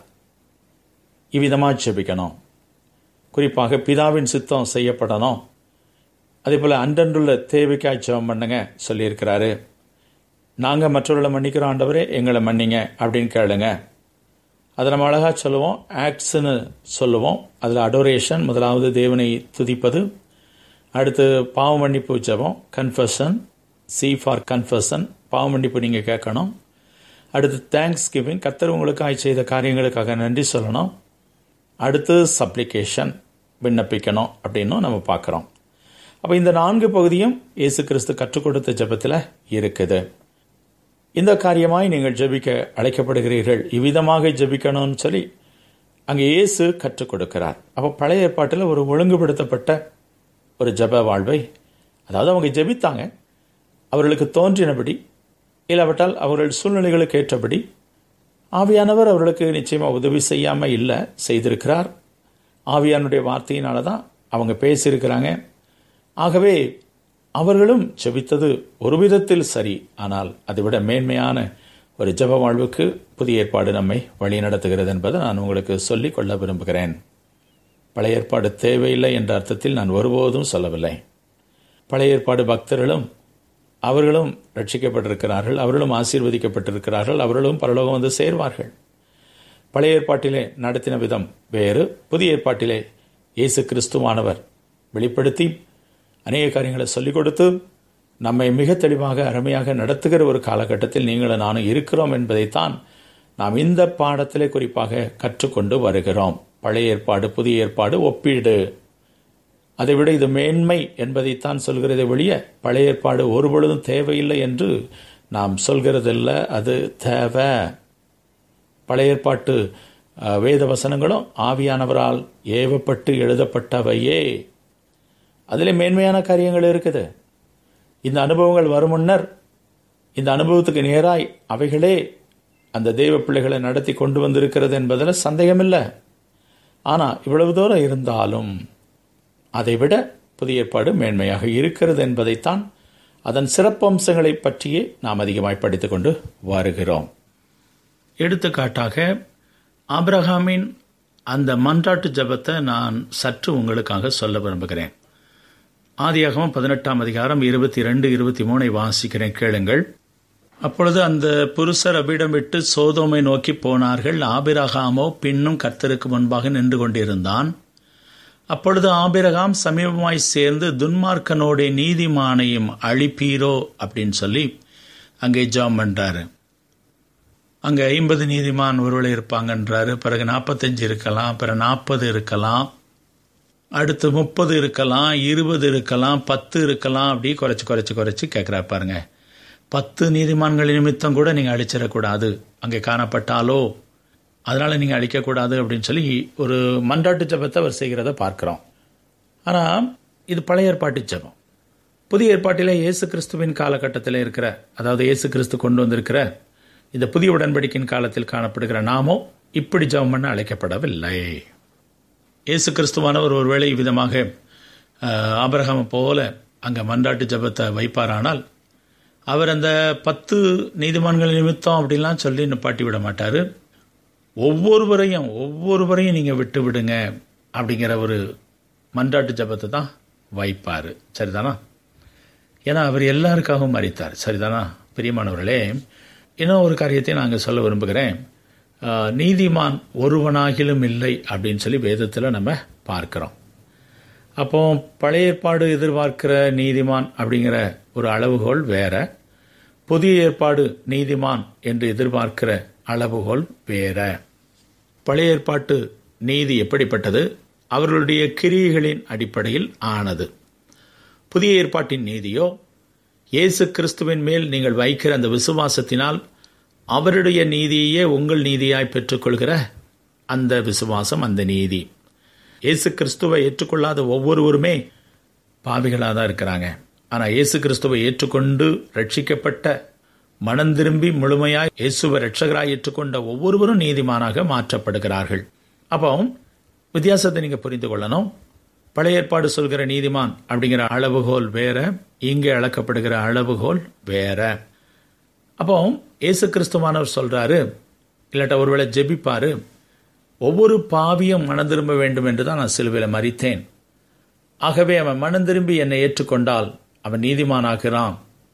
இவ்விதமாக ஜெபிக்கணும் குறிப்பாக பிதாவின் சித்தம் செய்யப்படணும் அதே போல் அன்றன்றுள்ள தேவைக்காய் ஜெபம் பண்ணுங்க சொல்லியிருக்கிறாரு நாங்கள் மற்றவர்களை மன்னிக்கிற ஆண்டவரே எங்களை மன்னிங்க அப்படின்னு கேளுங்க அதை நம்ம அழகாக சொல்லுவோம் ஆக்ட்ஸ்னு சொல்லுவோம் அதில் அடோரேஷன் முதலாவது தேவனை துதிப்பது அடுத்து பாவ மன்னிப்பு ஜெபம் கன்ஃபஷன் சி ஃபார் கன்ஃபஷன் பாவ மன்னிப்பு நீங்கள் கேட்கணும் அடுத்து தேங்க்ஸ் கிவிங் கத்தர் உங்களுக்காக செய்த காரியங்களுக்காக நன்றி சொல்லணும் அடுத்து சப்ளிகேஷன் விண்ணப்பிக்கணும் அப்படின்னும் நம்ம பார்க்குறோம் அப்போ இந்த நான்கு பகுதியும் இயேசு கிறிஸ்து கற்றுக் கொடுத்த ஜெபத்தில் இருக்குது இந்த காரியமாய் நீங்கள் ஜெபிக்க அழைக்கப்படுகிறீர்கள் இவ்விதமாக ஜெபிக்கணும்னு சொல்லி அங்கே இயேசு கற்றுக் கொடுக்கிறார் அப்போ பழைய ஏற்பாட்டில் ஒரு ஒழுங்குபடுத்தப்பட்ட ஒரு ஜெப வாழ்வை அதாவது அவங்க ஜெபித்தாங்க அவர்களுக்கு தோன்றினபடி இல்லாவிட்டால் அவர்கள் சூழ்நிலைகளுக்கு ஏற்றபடி ஆவியானவர் அவர்களுக்கு நிச்சயமாக உதவி செய்யாமல் இல்லை செய்திருக்கிறார் ஆவியானுடைய வார்த்தையினால தான் அவங்க பேசியிருக்கிறாங்க ஆகவே அவர்களும் ஜெபித்தது ஒரு விதத்தில் சரி ஆனால் அதைவிட மேன்மையான ஒரு ஜெப வாழ்வுக்கு புதிய ஏற்பாடு நம்மை வழி நடத்துகிறது என்பதை நான் உங்களுக்கு சொல்லிக் கொள்ள விரும்புகிறேன் பழைய ஏற்பாடு தேவையில்லை என்ற அர்த்தத்தில் நான் ஒருபோதும் சொல்லவில்லை பழைய ஏற்பாடு பக்தர்களும் அவர்களும் ரட்சிக்கப்பட்டிருக்கிறார்கள் அவர்களும் ஆசீர்வதிக்கப்பட்டிருக்கிறார்கள் அவர்களும் பரலோகம் வந்து சேர்வார்கள் பழைய ஏற்பாட்டிலே நடத்தின விதம் வேறு புதிய ஏற்பாட்டிலே இயேசு கிறிஸ்துவானவர் வெளிப்படுத்தி அநேக காரியங்களை சொல்லிக் கொடுத்து நம்மை மிக தெளிவாக அருமையாக நடத்துகிற ஒரு காலகட்டத்தில் நீங்களும் நானும் இருக்கிறோம் என்பதைத்தான் நாம் இந்த பாடத்திலே குறிப்பாக கற்றுக்கொண்டு வருகிறோம் பழைய ஏற்பாடு புதிய ஏற்பாடு ஒப்பீடு அதைவிட இது மேன்மை என்பதைத்தான் சொல்கிறதை ஒழிய பழைய ஏற்பாடு ஒருபொழுதும் தேவையில்லை என்று நாம் சொல்கிறதில்ல அது தேவை பழைய ஏற்பாட்டு வேத வசனங்களும் ஆவியானவரால் ஏவப்பட்டு எழுதப்பட்டவையே அதில் மேன்மையான காரியங்கள் இருக்குது இந்த அனுபவங்கள் வரும் முன்னர் இந்த அனுபவத்துக்கு நேராய் அவைகளே அந்த தெய்வ பிள்ளைகளை நடத்தி கொண்டு வந்திருக்கிறது என்பதில் சந்தேகமில்லை ஆனால் இவ்வளவு தூரம் இருந்தாலும் அதைவிட புதிய ஏற்பாடு மேன்மையாக இருக்கிறது என்பதைத்தான் அதன் சிறப்பம்சங்களை பற்றியே நாம் அதிகமாய் படித்துக் கொண்டு வருகிறோம் எடுத்துக்காட்டாக ஆப்ரஹாமின் அந்த மன்றாட்டு ஜபத்தை நான் சற்று உங்களுக்காக சொல்ல விரும்புகிறேன் ஆதியாகமும் பதினெட்டாம் அதிகாரம் இருபத்தி ரெண்டு இருபத்தி மூணை வாசிக்கிறேன் கேளுங்கள் அப்பொழுது அந்த புருஷர் அபிடம் விட்டு சோதோமை நோக்கி போனார்கள் ஆபிரகாமோ பின்னும் கர்த்தருக்கு முன்பாக நின்று கொண்டிருந்தான் அப்பொழுது ஆபிரகாம் சமீபமாய் சேர்ந்து துன்மார்க்கனோட நீதிமானையும் அழிப்பீரோ அப்படின்னு சொல்லி அங்கே ஜாம் பண்றாரு அங்கே ஐம்பது நீதிமான் ஒருவரை இருப்பாங்கன்றாரு பிறகு நாற்பத்தஞ்சு இருக்கலாம் பிறகு நாற்பது இருக்கலாம் அடுத்து முப்பது இருக்கலாம் இருபது இருக்கலாம் பத்து இருக்கலாம் அப்படி குறைச்சி குறைச்சி குறைச்சி கேட்குறா பாருங்க பத்து நீதிமான்கள் நிமித்தம் கூட நீங்கள் அழிச்சிடக்கூடாது அங்கே காணப்பட்டாலோ அதனால் நீங்கள் அழிக்கக்கூடாது அப்படின்னு சொல்லி ஒரு மன்றாட்டு ஜபத்தை அவர் செய்கிறத பார்க்குறோம் ஆனால் இது பழைய ஏற்பாட்டு ஜபம் புதிய ஏற்பாட்டில் இயேசு கிறிஸ்துவின் காலகட்டத்தில் இருக்கிற அதாவது இயேசு கிறிஸ்து கொண்டு வந்திருக்கிற இந்த புதிய உடன்படிக்கையின் காலத்தில் காணப்படுகிற நாமோ இப்படி ஜபம் பண்ண அழைக்கப்படவில்லை இயேசு கிறிஸ்துவானவர் ஒருவேளை விதமாக ஆபரகம் போல அங்கே மன்றாட்டு ஜபத்தை வைப்பாரானால் அவர் அந்த பத்து நீதிமான்கள் நிமித்தம் அப்படிலாம் சொல்லி நிப்பாட்டி விட மாட்டார் ஒவ்வொருவரையும் ஒவ்வொருவரையும் நீங்கள் விட்டு விடுங்க அப்படிங்கிற ஒரு மன்றாட்டு ஜபத்தை தான் வைப்பார் சரிதானா ஏன்னா அவர் எல்லாருக்காகவும் மறித்தார் சரிதானா பிரியமானவர்களே இன்னும் ஒரு காரியத்தை நாங்கள் சொல்ல விரும்புகிறேன் ஆஹ், நீதிமான் ஒருவனாகிலும் இல்லை அப்படின்னு சொல்லி வேதத்தில் நம்ம பார்க்கிறோம் அப்போ பழைய ஏற்பாடு எதிர்பார்க்கிற நீதிமான் அப்படிங்கிற ஒரு அளவுகோல் வேற புதிய ஏற்பாடு நீதிமான் என்று எதிர்பார்க்கிற அளவுகோல் வேற பழைய ஏற்பாட்டு நீதி எப்படிப்பட்டது அவர்களுடைய கிரியைகளின் அடிப்படையில் ஆனது புதிய ஏற்பாட்டின் நீதியோ இயேசு கிறிஸ்துவின் மேல் நீங்கள் வைக்கிற அந்த விசுவாசத்தினால் அவருடைய நீதியையே உங்கள் நீதியாய் பெற்றுக்கொள்கிற அந்த விசுவாசம் அந்த நீதி இயேசு கிறிஸ்துவை ஏற்றுக்கொள்ளாத ஒவ்வொருவருமே பாவிகளாக தான் இருக்கிறாங்க ஆனால் இயேசு கிறிஸ்துவை ஏற்றுக்கொண்டு ரட்சிக்கப்பட்ட மனம் திரும்பி முழுமையாய் இயேசுவை ரட்சகராய் ஏற்றுக்கொண்ட ஒவ்வொருவரும் நீதிமானாக மாற்றப்படுகிறார்கள் அப்போ வித்தியாசத்தை நீங்க புரிந்து கொள்ளணும் பழைய ஏற்பாடு சொல்கிற நீதிமான் அப்படிங்கிற அளவுகோல் வேற இங்கே அளக்கப்படுகிற அளவுகோல் வேற அப்போ இயேசு கிறிஸ்துவானவர் சொல்றாரு இல்லாட்ட ஒருவேளை ஜெபிப்பாரு ஒவ்வொரு பாவியும் மனம் திரும்ப வேண்டும் என்று தான் நான் சிலுவையில் மறித்தேன் ஆகவே அவன் மனம் திரும்பி என்னை ஏற்றுக்கொண்டால் அவன் நீதிமானாகிறான்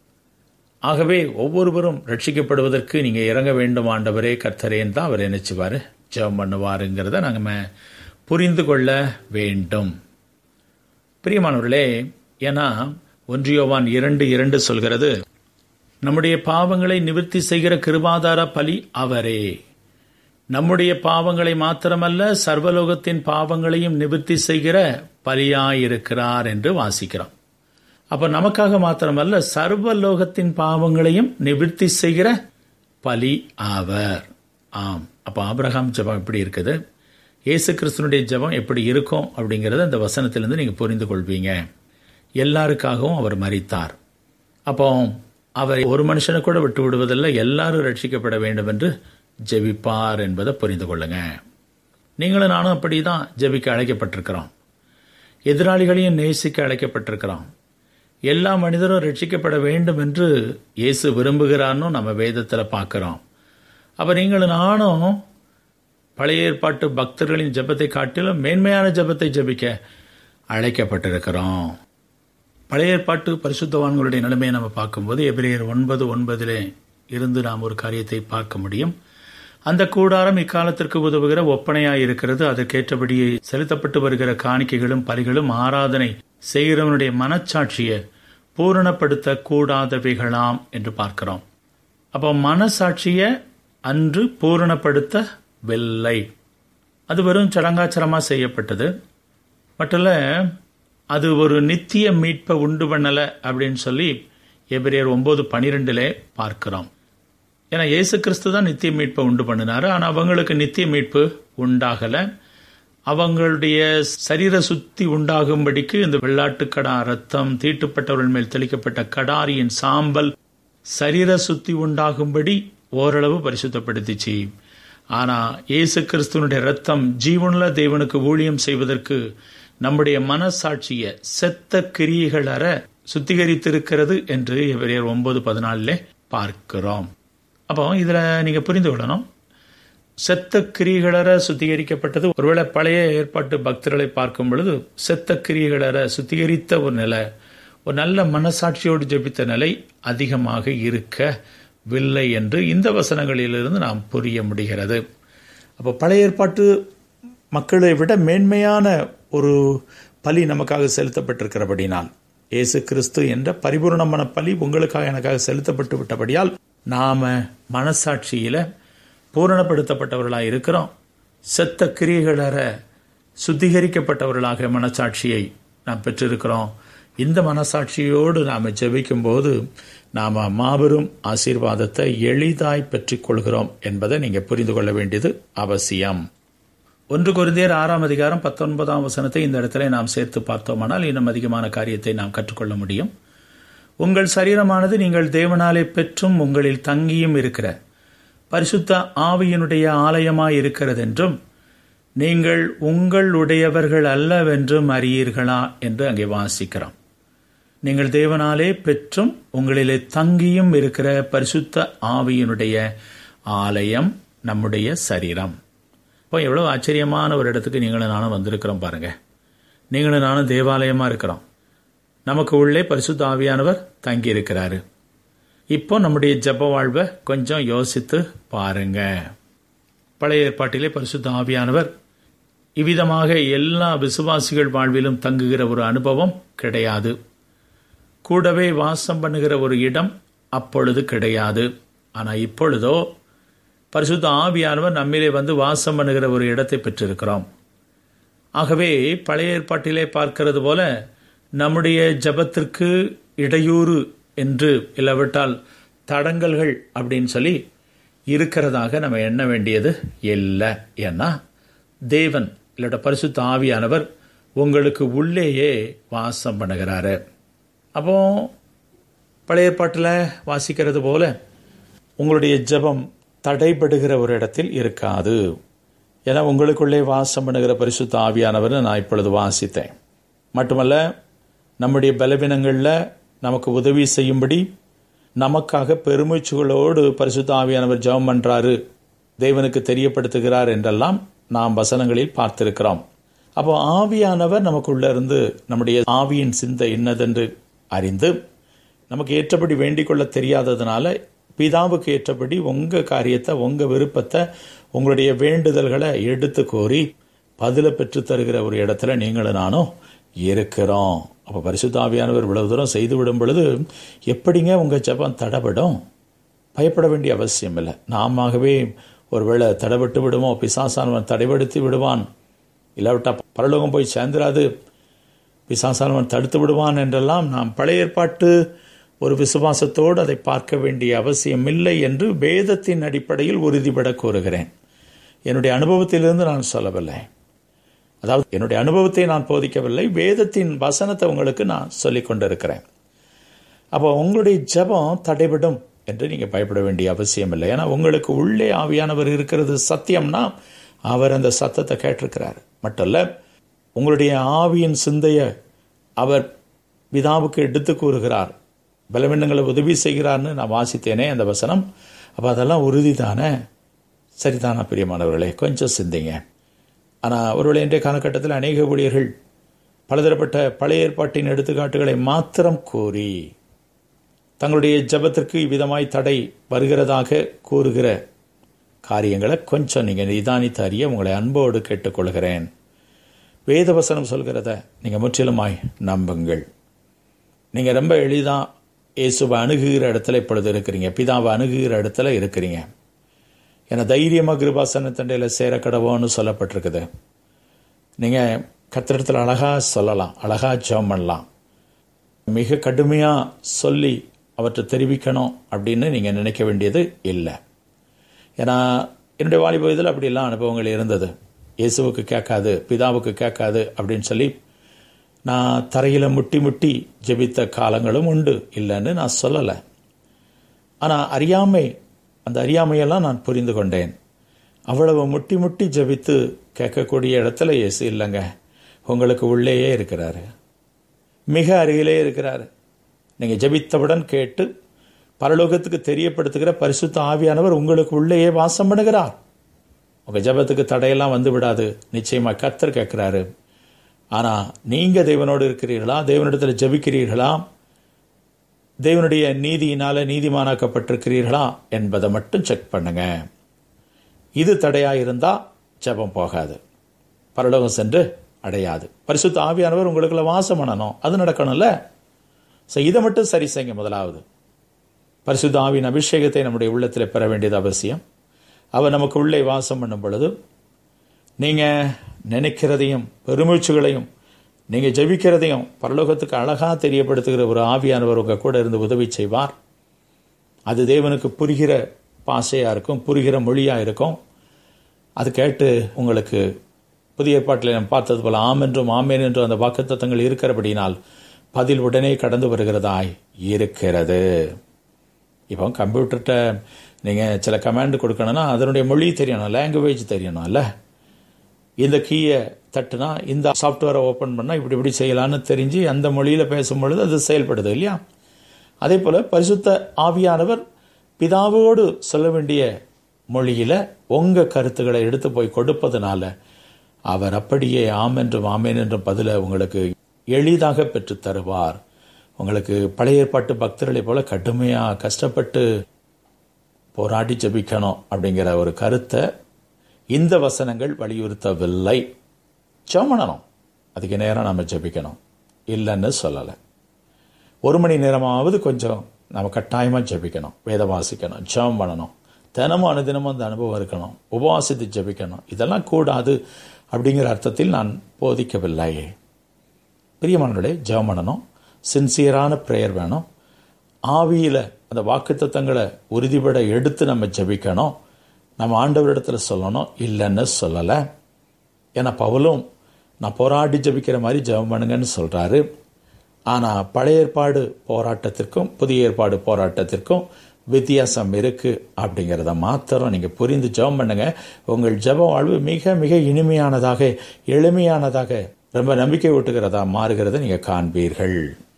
ஆகவே ஒவ்வொருவரும் ரட்சிக்கப்படுவதற்கு நீங்க இறங்க வேண்டும் ஆண்டவரே கர்த்தரேன்னு தான் அவர் நினைச்சுவாரு ஜெபம் பண்ணுவாருங்கிறத நாங்கள் புரிந்து கொள்ள வேண்டும் பிரியமானவர்களே ஏன்னா ஒன்றியோவான் இரண்டு இரண்டு சொல்கிறது நம்முடைய பாவங்களை நிவர்த்தி செய்கிற கிருபாதார பலி அவரே நம்முடைய பாவங்களை மாத்திரமல்ல சர்வலோகத்தின் பாவங்களையும் நிவர்த்தி செய்கிற பலியாயிருக்கிறார் என்று வாசிக்கிறோம் அப்ப நமக்காக மாத்திரமல்ல சர்வலோகத்தின் பாவங்களையும் நிவர்த்தி செய்கிற பலி அவர் ஆம் அப்ப ஆபிரகாம் ஜெபம் எப்படி இருக்குது இயேசு கிறிஸ்துனுடைய ஜெபம் எப்படி இருக்கும் அப்படிங்கறத இந்த வசனத்திலிருந்து நீங்க புரிந்து கொள்வீங்க எல்லாருக்காகவும் அவர் மரித்தார் அப்போ அவர் ஒரு மனுஷனை கூட விட்டு விடுவதில்லை எல்லாரும் ரட்சிக்கப்பட வேண்டும் என்று ஜெபிப்பார் என்பதை புரிந்து கொள்ளுங்க நீங்களும் நானும் அப்படிதான் ஜெபிக்க அழைக்கப்பட்டிருக்கிறோம் எதிராளிகளையும் நேசிக்க அழைக்கப்பட்டிருக்கிறோம் எல்லா மனிதரும் ரட்சிக்கப்பட வேண்டும் என்று இயேசு விரும்புகிறான்னு நம்ம வேதத்தில் பார்க்கிறோம் அப்ப நீங்களும் நானும் பழைய ஏற்பாட்டு பக்தர்களின் ஜெபத்தை காட்டிலும் மேன்மையான ஜெபத்தை ஜெபிக்க அழைக்கப்பட்டிருக்கிறோம் பழைய ஏற்பாட்டு பரிசுத்தவான்களுடைய நிலைமையை நம்ம பார்க்கும்போது எபிரேயர் ஒன்பது ஒன்பதிலே இருந்து நாம் ஒரு காரியத்தை பார்க்க முடியும் அந்த கூடாரம் இக்காலத்திற்கு உதவுகிற ஒப்பனையாய் இருக்கிறது அதற்கேற்றபடி செலுத்தப்பட்டு வருகிற காணிக்கைகளும் பலிகளும் ஆராதனை செய்கிறவனுடைய மனச்சாட்சியை பூரணப்படுத்த கூடாதவைகளாம் என்று பார்க்கிறோம் அப்போ மனசாட்சியை அன்று பூரணப்படுத்தவில்லை அது வெறும் சடங்காச்சரமா செய்யப்பட்டது மட்டும் அது ஒரு நித்திய மீட்பை உண்டு பண்ணல அப்படின்னு சொல்லி எபிரேயர் ஒன்பது பனிரெண்டுல பார்க்கிறோம் ஏன்னா இயேசு கிறிஸ்து தான் நித்திய மீட்பை உண்டு பண்ணினாரு ஆனா அவங்களுக்கு நித்திய மீட்பு உண்டாகல அவங்களுடைய சரீர சுத்தி உண்டாகும்படிக்கு இந்த வெள்ளாட்டுக்கடா ரத்தம் தீட்டுப்பட்டவர்கள் மேல் தெளிக்கப்பட்ட கடாரியின் சாம்பல் சரீர சுத்தி உண்டாகும்படி ஓரளவு பரிசுத்தப்படுத்திச்சு ஆனா இயேசு கிறிஸ்துவனுடைய ரத்தம் ஜீவனுள்ள தேவனுக்கு ஊழியம் செய்வதற்கு நம்முடைய மனசாட்சிய செத்த கிரியைகள் அற சுத்திகரித்திருக்கிறது என்று இவரையர் ஒன்பது பதினாலில் பார்க்கிறோம் அப்போ இதுல நீங்க புரிந்து கொள்ளணும் செத்த கிரியைகளற சுத்திகரிக்கப்பட்டது ஒருவேளை பழைய ஏற்பாட்டு பக்தர்களை பார்க்கும் பொழுது செத்த கிரியைகளற சுத்திகரித்த ஒரு நிலை ஒரு நல்ல மனசாட்சியோடு ஜெபித்த நிலை அதிகமாக இருக்கவில்லை என்று இந்த வசனங்களிலிருந்து நாம் புரிய முடிகிறது அப்போ பழைய ஏற்பாட்டு மக்களை விட மேன்மையான ஒரு பலி நமக்காக செலுத்தப்பட்டிருக்கிறபடினால் இயேசு கிறிஸ்து என்ற பரிபூர்ணமான பலி உங்களுக்காக எனக்காக செலுத்தப்பட்டு விட்டபடியால் நாம மனசாட்சியில பூரணப்படுத்தப்பட்டவர்களாக இருக்கிறோம் செத்த கிரியைகளற சுத்திகரிக்கப்பட்டவர்களாக மனசாட்சியை நாம் பெற்றிருக்கிறோம் இந்த மனசாட்சியோடு நாம் ஜெபிக்கும் போது நாம் மாபெரும் ஆசீர்வாதத்தை எளிதாய் பெற்றுக் கொள்கிறோம் என்பதை நீங்க புரிந்து கொள்ள வேண்டியது அவசியம் ஒன்று குருந்தியர் ஆறாம் அதிகாரம் பத்தொன்பதாம் வசனத்தை இந்த இடத்துல நாம் சேர்த்து பார்த்தோமானால் இன்னும் அதிகமான காரியத்தை நாம் கற்றுக்கொள்ள முடியும் உங்கள் சரீரமானது நீங்கள் தேவனாலே பெற்றும் உங்களில் தங்கியும் இருக்கிற பரிசுத்த ஆவியினுடைய ஆலயமாய் இருக்கிறது என்றும் நீங்கள் உங்களுடையவர்கள் அல்லவென்றும் அறியீர்களா என்று அங்கே வாசிக்கிறோம் நீங்கள் தேவனாலே பெற்றும் உங்களிலே தங்கியும் இருக்கிற பரிசுத்த ஆவியினுடைய ஆலயம் நம்முடைய சரீரம் இப்போ எவ்வளவு ஆச்சரியமான ஒரு இடத்துக்கு நீங்களும் நானும் வந்திருக்கிறோம் பாருங்க நீங்களும் நானும் தேவாலயமா இருக்கிறோம் நமக்கு உள்ளே பரிசுத்த ஆவியானவர் தங்கி இருக்கிறாரு இப்போ நம்முடைய ஜெப வாழ்வை கொஞ்சம் யோசித்து பாருங்க பழைய ஏற்பாட்டிலே பரிசுத்த ஆவியானவர் இவ்விதமாக எல்லா விசுவாசிகள் வாழ்விலும் தங்குகிற ஒரு அனுபவம் கிடையாது கூடவே வாசம் பண்ணுகிற ஒரு இடம் அப்பொழுது கிடையாது ஆனால் இப்பொழுதோ பரிசுத்த ஆவியானவர் நம்மிலே வந்து வாசம் பண்ணுகிற ஒரு இடத்தை பெற்றிருக்கிறோம் ஆகவே பழைய ஏற்பாட்டிலே பார்க்கிறது போல நம்முடைய ஜபத்திற்கு இடையூறு என்று இல்லாவிட்டால் தடங்கல்கள் அப்படின்னு சொல்லி இருக்கிறதாக நம்ம எண்ண வேண்டியது இல்லை ஏன்னா தேவன் இல்லாட்ட பரிசுத்த ஆவியானவர் உங்களுக்கு உள்ளேயே வாசம் பண்ணுகிறாரு அப்போ பழைய ஏற்பாட்டில் வாசிக்கிறது போல உங்களுடைய ஜபம் தடைபடுகிற ஒரு இடத்தில் இருக்காது ஏன்னா உங்களுக்குள்ளே வாசம் பண்ணுகிற பரிசுத்த ஆவியானவர் நான் இப்பொழுது வாசித்தேன் மட்டுமல்ல நம்முடைய பலவீனங்களில் நமக்கு உதவி செய்யும்படி நமக்காக பெருமூச்சுகளோடு பரிசுத்த ஆவியானவர் ஜெபம் பண்றாரு தேவனுக்கு தெரியப்படுத்துகிறார் என்றெல்லாம் நாம் வசனங்களில் பார்த்திருக்கிறோம் அப்போ ஆவியானவர் நமக்குள்ள இருந்து நம்முடைய ஆவியின் சிந்தை என்னதென்று அறிந்து நமக்கு ஏற்றபடி வேண்டிக் கொள்ள தெரியாததுனால பிதாவுக்கு ஏற்றபடி உங்க காரியத்தை உங்க விருப்பத்தை உங்களுடைய வேண்டுதல்களை எடுத்து கோரி பதில பெற்று தருகிற ஒரு இடத்துல நீங்களும் நானும் இருக்கிறோம் அப்போ பரிசுத்தாவியானவர் இவ்வளவு தூரம் செய்து விடும் பொழுது எப்படிங்க உங்க ஜபம் தடபடும் பயப்பட வேண்டிய அவசியம் இல்லை நாமவே ஒருவேளை தடைபட்டு விடுமோ பிசாசானவன் தடைபடுத்தி விடுவான் இல்லாவிட்டா பரலோகம் போய் சேர்ந்துராது பிசாசானவன் தடுத்து விடுவான் என்றெல்லாம் நாம் பழைய ஏற்பாட்டு ஒரு விசுவாசத்தோடு அதை பார்க்க வேண்டிய அவசியம் இல்லை என்று வேதத்தின் அடிப்படையில் உறுதிபட கூறுகிறேன் என்னுடைய அனுபவத்திலிருந்து நான் சொல்லவில்லை அதாவது என்னுடைய அனுபவத்தை நான் போதிக்கவில்லை வேதத்தின் வசனத்தை உங்களுக்கு நான் சொல்லிக் கொண்டிருக்கிறேன் அப்போ உங்களுடைய ஜபம் தடைபடும் என்று நீங்க பயப்பட வேண்டிய அவசியம் இல்லை ஏன்னா உங்களுக்கு உள்ளே ஆவியானவர் இருக்கிறது சத்தியம்னா அவர் அந்த சத்தத்தை கேட்டிருக்கிறார் மட்டும் இல்ல உங்களுடைய ஆவியின் சிந்தைய அவர் பிதாவுக்கு எடுத்து கூறுகிறார் பலவீனங்களை உதவி செய்கிறார்னு நான் வாசித்தேனே அந்த வசனம் அப்போ அதெல்லாம் உறுதி தானே சரிதானா பிரியமானவர்களே கொஞ்சம் சிந்திங்க ஆனால் ஒருவேளை இன்றைய காலகட்டத்தில் அநேக ஊழியர்கள் பலதரப்பட்ட பழைய ஏற்பாட்டின் எடுத்துக்காட்டுகளை மாத்திரம் கூறி தங்களுடைய ஜபத்திற்கு இவ்விதமாய் தடை வருகிறதாக கூறுகிற காரியங்களை கொஞ்சம் நீங்கள் நிதானித்து அறிய உங்களை அன்போடு கேட்டுக்கொள்கிறேன் வேதவசனம் சொல்கிறத நீங்கள் முற்றிலுமாய் நம்புங்கள் நீங்கள் ரொம்ப எளிதாக இயேசுவை அணுகுகிற இடத்துல இப்பொழுது இருக்கிறீங்க பிதாவை அணுகுகிற இடத்துல இருக்கிறீங்க ஏன்னா தைரியமாக கிருபாசனத்தண்டையில் சேர கடவோன்னு சொல்லப்பட்டிருக்குது நீங்கள் கத்திரத்தில் அழகாக சொல்லலாம் அழகாக ஜெபம் பண்ணலாம் மிக கடுமையாக சொல்லி அவற்றை தெரிவிக்கணும் அப்படின்னு நீங்கள் நினைக்க வேண்டியது இல்லை ஏன்னா என்னுடைய வாலிப வயதில் அப்படிலாம் அனுபவங்கள் இருந்தது இயேசுவுக்கு கேட்காது பிதாவுக்கு கேட்காது அப்படின்னு சொல்லி நான் தரையில் முட்டி முட்டி ஜெபித்த காலங்களும் உண்டு இல்லைன்னு நான் சொல்லலை ஆனால் அறியாமை அந்த அறியாமையெல்லாம் நான் புரிந்து கொண்டேன் அவ்வளவு முட்டி முட்டி ஜபித்து கேட்கக்கூடிய இடத்துல இயேசு இல்லைங்க உங்களுக்கு உள்ளேயே இருக்கிறாரு மிக அருகிலே இருக்கிறாரு நீங்கள் ஜபித்தவுடன் கேட்டு பரலோகத்துக்கு தெரியப்படுத்துகிற பரிசுத்த ஆவியானவர் உங்களுக்கு உள்ளேயே வாசம் பண்ணுகிறார் உங்கள் ஜபத்துக்கு தடையெல்லாம் வந்து விடாது நிச்சயமாக கத்தர் கேட்கிறாரு ஆனால் நீங்கள் தேவனோடு இருக்கிறீர்களா தேவனிடத்தில் ஜபிக்கிறீர்களா தேவனுடைய நீதியினால நீதிமானாக்கப்பட்டிருக்கிறீர்களா என்பதை மட்டும் செக் பண்ணுங்க இது தடையா இருந்தா ஜபம் போகாது பரலோகம் சென்று அடையாது பரிசுத்த ஆவியானவர் உங்களுக்குள்ள வாசம் பண்ணணும் அது நடக்கணும்ல ஸோ இதை மட்டும் சரி செய்யுங்க முதலாவது பரிசுத்த ஆவியின் அபிஷேகத்தை நம்முடைய உள்ளத்தில் பெற வேண்டியது அவசியம் அவர் நமக்கு உள்ளே வாசம் பண்ணும் பொழுது நீங்க நினைக்கிறதையும் பெருமூச்சுகளையும் நீங்க ஜெபிக்கிறதையும் பரலோகத்துக்கு அழகா தெரியப்படுத்துகிற ஒரு ஆவியானவர் உங்க கூட இருந்து உதவி செய்வார் அது தேவனுக்கு புரிகிற பாசையா இருக்கும் புரிகிற மொழியா இருக்கும் அது கேட்டு உங்களுக்கு புதிய ஏற்பாட்டில் நம்ம பார்த்தது போல ஆம் என்றும் ஆமேன் என்றும் அந்த வாக்குத்தத்தங்கள் இருக்கிறபடினால் பதில் உடனே கடந்து வருகிறதாய் இருக்கிறது இப்போ கம்ப்யூட்டர்கிட்ட நீங்கள் சில கமாண்ட் கொடுக்கணும்னா அதனுடைய மொழி தெரியணும் லாங்குவேஜ் தெரியணும்ல இந்த கீயை தட்டுனா இந்த சாஃப்ட்வேரை ஓப்பன் பண்ணால் இப்படி இப்படி செய்யலான்னு தெரிஞ்சு அந்த மொழியில் பேசும்பொழுது அது செயல்படுது இல்லையா அதே போல் பரிசுத்த ஆவியானவர் பிதாவோடு சொல்ல வேண்டிய மொழியில் உங்கள் கருத்துக்களை எடுத்து போய் கொடுப்பதனால அவர் அப்படியே ஆம் என்றும் ஆமேன் என்றும் பதில உங்களுக்கு எளிதாக பெற்று தருவார் உங்களுக்கு பழைய ஏற்பாட்டு பக்தர்களைப் போல கடுமையாக கஷ்டப்பட்டு போராடி ஜபிக்கணும் அப்படிங்கிற ஒரு கருத்தை இந்த வசனங்கள் வலியுறுத்தவில்லை ஜெபம் அதுக்கு நேரம் நம்ம ஜபிக்கணும் இல்லைன்னு சொல்லலை ஒரு மணி நேரமாவது கொஞ்சம் நம்ம கட்டாயமாக ஜபிக்கணும் வேத வாசிக்கணும் ஜெபம் பண்ணணும் தினமும் அனுதினமும் அந்த அனுபவம் இருக்கணும் உபவாசித்து ஜபிக்கணும் இதெல்லாம் கூடாது அப்படிங்கிற அர்த்தத்தில் நான் போதிக்கவில்லை பிரியமானவர்களே ஜெபம் பண்ணணும் சின்சியரான ப்ரேயர் வேணும் ஆவியில் அந்த வாக்குத்தத்தங்களை உறுதிபட எடுத்து நம்ம ஜபிக்கணும் நம்ம ஆண்டவரிடத்தில் சொல்லணும் இல்லைன்னு சொல்லலை ஏன்னா பவுலும் நான் போராடி ஜபிக்கிற மாதிரி ஜெபம் பண்ணுங்கன்னு சொல்கிறாரு ஆனால் பழைய ஏற்பாடு போராட்டத்திற்கும் புதிய ஏற்பாடு போராட்டத்திற்கும் வித்தியாசம் இருக்குது அப்படிங்கிறத மாத்திரம் நீங்கள் புரிந்து ஜெபம் பண்ணுங்க உங்கள் ஜெப வாழ்வு மிக மிக இனிமையானதாக எளிமையானதாக ரொம்ப நம்பிக்கை ஊட்டுகிறதா மாறுகிறத நீங்கள் காண்பீர்கள்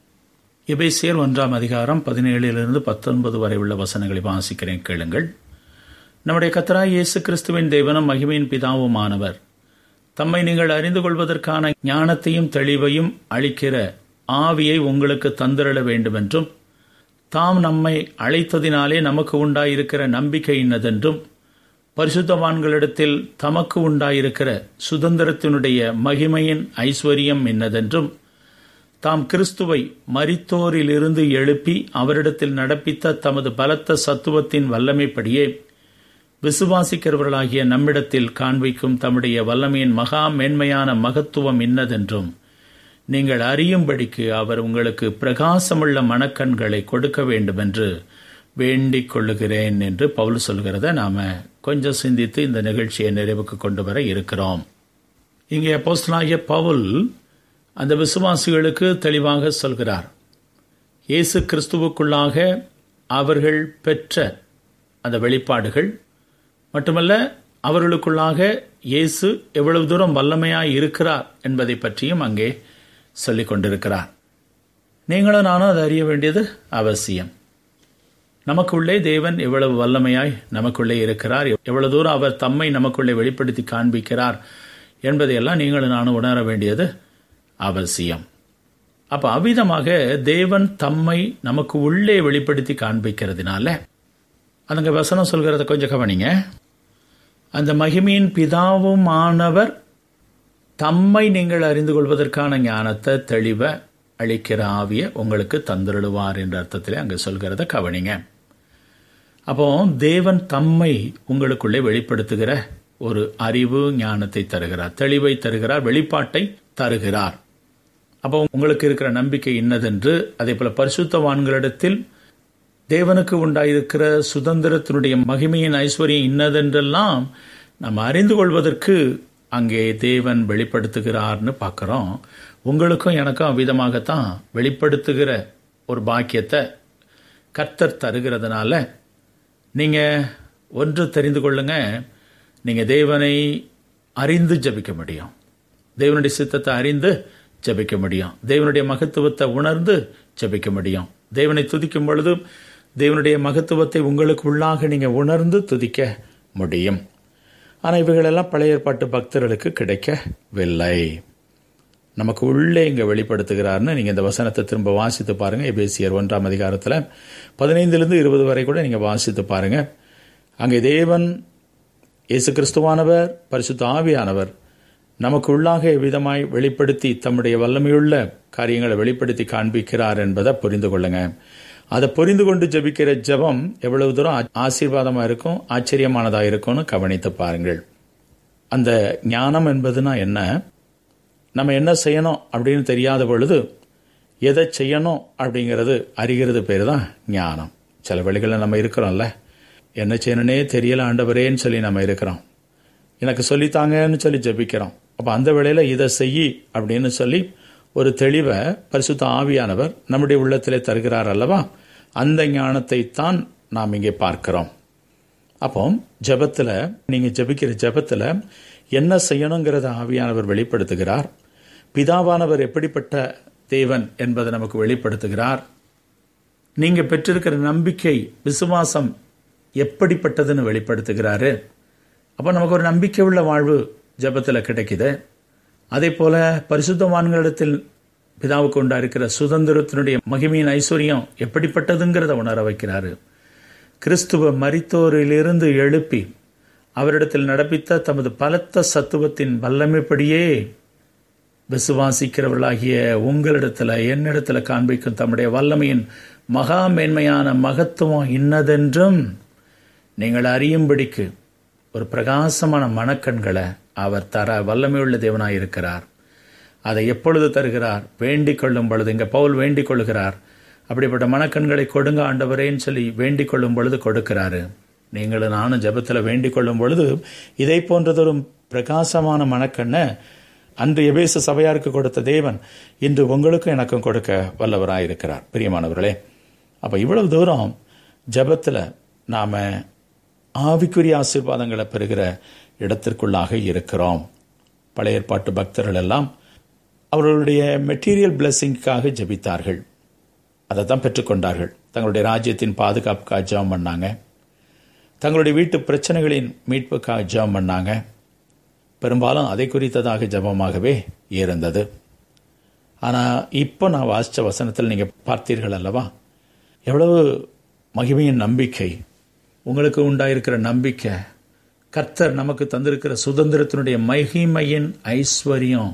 எபேசியர் ஒன்றாம் அதிகாரம் பதினேழிலிருந்து பத்தொன்பது வரை உள்ள வசனங்களை வாசிக்கிறேன் கேளுங்கள் நம்முடைய கத்தராய் இயேசு கிறிஸ்துவின் தேவனும் மகிமையின் பிதாவுமானவர் தம்மை நீங்கள் அறிந்து கொள்வதற்கான ஞானத்தையும் தெளிவையும் அளிக்கிற ஆவியை உங்களுக்கு தந்திரள வேண்டுமென்றும் தாம் நம்மை அழைத்ததினாலே நமக்கு உண்டாயிருக்கிற நம்பிக்கை இன்னதென்றும் பரிசுத்தவான்களிடத்தில் தமக்கு உண்டாயிருக்கிற சுதந்திரத்தினுடைய மகிமையின் ஐஸ்வர்யம் என்னதென்றும் தாம் கிறிஸ்துவை மரித்தோரிலிருந்து எழுப்பி அவரிடத்தில் நடப்பித்த தமது பலத்த சத்துவத்தின் வல்லமைப்படியே விசுவாசிக்கிறவர்களாகிய நம்மிடத்தில் காண்பிக்கும் தம்முடைய வல்லமையின் மகா மேன்மையான மகத்துவம் இன்னதென்றும் நீங்கள் அறியும்படிக்கு அவர் உங்களுக்கு பிரகாசமுள்ள மனக்கண்களை கொடுக்க வேண்டுமென்று வேண்டிக் கொள்ளுகிறேன் என்று பவுல் சொல்கிறத நாம கொஞ்சம் சிந்தித்து இந்த நிகழ்ச்சியை நிறைவுக்கு கொண்டு வர இருக்கிறோம் இங்கே அப்போஸ்தலனாகிய பவுல் அந்த விசுவாசிகளுக்கு தெளிவாக சொல்கிறார் இயேசு கிறிஸ்துவுக்குள்ளாக அவர்கள் பெற்ற அந்த வெளிப்பாடுகள் மட்டுமல்ல அவர்களுக்குள்ளாக இயேசு எவ்வளவு தூரம் வல்லமையாய் இருக்கிறார் என்பதை பற்றியும் அங்கே சொல்லிக் கொண்டிருக்கிறார் நீங்களும் நானும் அதை அறிய வேண்டியது அவசியம் நமக்குள்ளே தேவன் எவ்வளவு வல்லமையாய் நமக்குள்ளே இருக்கிறார் எவ்வளவு தூரம் அவர் தம்மை நமக்குள்ளே வெளிப்படுத்தி காண்பிக்கிறார் என்பதையெல்லாம் நீங்களும் நானும் உணர வேண்டியது அவசியம் அப்ப அவ்விதமாக தேவன் தம்மை நமக்கு உள்ளே வெளிப்படுத்தி காண்பிக்கிறதுனால அதுங்க வசனம் சொல்கிறத கொஞ்சம் கவனிங்க அந்த மகிமையின் பிதாவும் ஆனவர் தம்மை நீங்கள் அறிந்து கொள்வதற்கான ஞானத்தை தெளிவை அளிக்கிற ஆவிய உங்களுக்கு தந்துருளுவார் என்ற அர்த்தத்திலே அங்கே சொல்கிறத கவனிங்க அப்போ தேவன் தம்மை உங்களுக்குள்ளே வெளிப்படுத்துகிற ஒரு அறிவு ஞானத்தை தருகிறார் தெளிவை தருகிறார் வெளிப்பாட்டை தருகிறார் அப்போ உங்களுக்கு இருக்கிற நம்பிக்கை இன்னதென்று அதே போல பரிசுத்தவான்களிடத்தில் தேவனுக்கு உண்டாயிருக்கிற சுதந்திரத்தினுடைய மகிமையின் ஐஸ்வர்யம் இன்னதென்றெல்லாம் நம்ம அறிந்து கொள்வதற்கு அங்கே தேவன் வெளிப்படுத்துகிறார்னு பார்க்குறோம் உங்களுக்கும் எனக்கும் அவ்விதமாகத்தான் வெளிப்படுத்துகிற ஒரு பாக்கியத்தை கர்த்தர் தருகிறதுனால நீங்கள் ஒன்று தெரிந்து கொள்ளுங்க நீங்கள் தேவனை அறிந்து ஜபிக்க முடியும் தேவனுடைய சித்தத்தை அறிந்து ஜபிக்க முடியும் தேவனுடைய மகத்துவத்தை உணர்ந்து ஜபிக்க முடியும் தேவனை துதிக்கும் பொழுது தேவனுடைய மகத்துவத்தை உங்களுக்கு உள்ளாக நீங்கள் உணர்ந்து துதிக்க முடியும் ஆனால் இவைகளெல்லாம் பழைய ஏற்பாட்டு பக்தர்களுக்கு கிடைக்கவில்லை நமக்கு உள்ளே இங்கே வெளிப்படுத்துகிறார்னு நீங்கள் இந்த வசனத்தை திரும்ப வாசித்து பாருங்கள் எபேசியர் ஒன்றாம் அதிகாரத்தில் பதினைந்துலேருந்து இருபது வரை கூட நீங்கள் வாசித்து பாருங்கள் அங்கே தேவன் இயேசு கிறிஸ்துவானவர் பரிசுத்த ஆவியானவர் நமக்கு உள்ளாக எவ்விதமாய் வெளிப்படுத்தி தம்முடைய வல்லமையுள்ள காரியங்களை வெளிப்படுத்தி காண்பிக்கிறார் என்பதை புரிந்து கொள்ளுங்க அதை புரிந்து கொண்டு ஜபிக்கிற ஜபம் எவ்வளவு தூரம் ஆசீர்வாதமாக இருக்கும் ஆச்சரியமானதாக இருக்கும்னு கவனித்து பாருங்கள் அந்த ஞானம் என்பதுனா என்ன நம்ம என்ன செய்யணும் அப்படின்னு தெரியாத பொழுது எதை செய்யணும் அப்படிங்கிறது அறிகிறது பேர் தான் ஞானம் சில வழிகளில் நம்ம இருக்கிறோம்ல என்ன செய்யணுன்னே தெரியல ஆண்டவரேன்னு சொல்லி நம்ம இருக்கிறோம் எனக்கு சொல்லித்தாங்கன்னு சொல்லி ஜபிக்கிறோம் அப்போ அந்த வேளையில் இதை செய்யி அப்படின்னு சொல்லி ஒரு தெளிவை பரிசுத்த ஆவியானவர் நம்முடைய உள்ளத்திலே தருகிறார் அல்லவா அந்த ஞானத்தை தான் நாம் இங்கே பார்க்கிறோம் அப்போ ஜபத்தில் நீங்கள் ஜபிக்கிற ஜபத்தில் என்ன செய்யணுங்கிறத ஆவியானவர் வெளிப்படுத்துகிறார் பிதாவானவர் எப்படிப்பட்ட தேவன் என்பதை நமக்கு வெளிப்படுத்துகிறார் நீங்கள் பெற்றிருக்கிற நம்பிக்கை விசுவாசம் எப்படிப்பட்டதுன்னு வெளிப்படுத்துகிறாரு அப்போ நமக்கு ஒரு நம்பிக்கை உள்ள வாழ்வு ஜபத்தில் கிடைக்குது அதே போல பரிசுத்தவான்களிடத்தில் பிதாவுக்கு உண்டாயிருக்கிற சுதந்திரத்தினுடைய மகிமையின் ஐஸ்வர்யம் எப்படிப்பட்டதுங்கிறத உணர வைக்கிறாரு கிறிஸ்துவ மரித்தோரிலிருந்து எழுப்பி அவரிடத்தில் நடப்பித்த தமது பலத்த சத்துவத்தின் வல்லமைப்படியே விசுவாசிக்கிறவர்களாகிய உங்களிடத்துல என்னிடத்துல காண்பிக்கும் தம்முடைய வல்லமையின் மகா மேன்மையான மகத்துவம் இன்னதென்றும் நீங்கள் அறியும்படிக்கு ஒரு பிரகாசமான மனக்கண்களை அவர் தர வல்லமையுள்ள தேவனாய் இருக்கிறார் அதை எப்பொழுது தருகிறார் வேண்டிக் கொள்ளும் பொழுது இங்க பவுல் வேண்டிக் கொள்கிறார் அப்படிப்பட்ட மனக்கண்களை கொடுங்க ஆண்டவரேன்னு சொல்லி வேண்டிக் கொள்ளும் பொழுது கொடுக்கிறாரு நீங்களும் நானும் ஜெபத்தில் வேண்டிக் கொள்ளும் பொழுது இதை போன்றதொரு பிரகாசமான மனக்கண்ணை அன்று எபேச சபையாருக்கு கொடுத்த தேவன் இன்று உங்களுக்கும் எனக்கும் கொடுக்க வல்லவராயிருக்கிறார் பிரியமானவர்களே அப்ப இவ்வளவு தூரம் ஜெபத்தில் நாம ஆவிக்குரிய ஆசீர்வாதங்களை பெறுகிற இடத்திற்குள்ளாக இருக்கிறோம் பழைய ஏற்பாட்டு பக்தர்கள் எல்லாம் அவர்களுடைய மெட்டீரியல் பிளெஸிங்காக ஜெபித்தார்கள் அதை தான் பெற்றுக்கொண்டார்கள் தங்களுடைய ராஜ்யத்தின் பாதுகாப்புக்காக ஜெபம் பண்ணாங்க தங்களுடைய வீட்டு பிரச்சனைகளின் மீட்புக்காக ஜெபம் பண்ணாங்க பெரும்பாலும் அதை குறித்ததாக ஜெபமாகவே இருந்தது ஆனால் இப்போ நான் வாசித்த வசனத்தில் நீங்கள் பார்த்தீர்கள் அல்லவா எவ்வளவு மகிமையின் நம்பிக்கை உங்களுக்கு உண்டாயிருக்கிற நம்பிக்கை கர்த்தர் நமக்கு தந்திருக்கிற சுதந்திரத்தினுடைய மகிமையின் ஐஸ்வர்யம்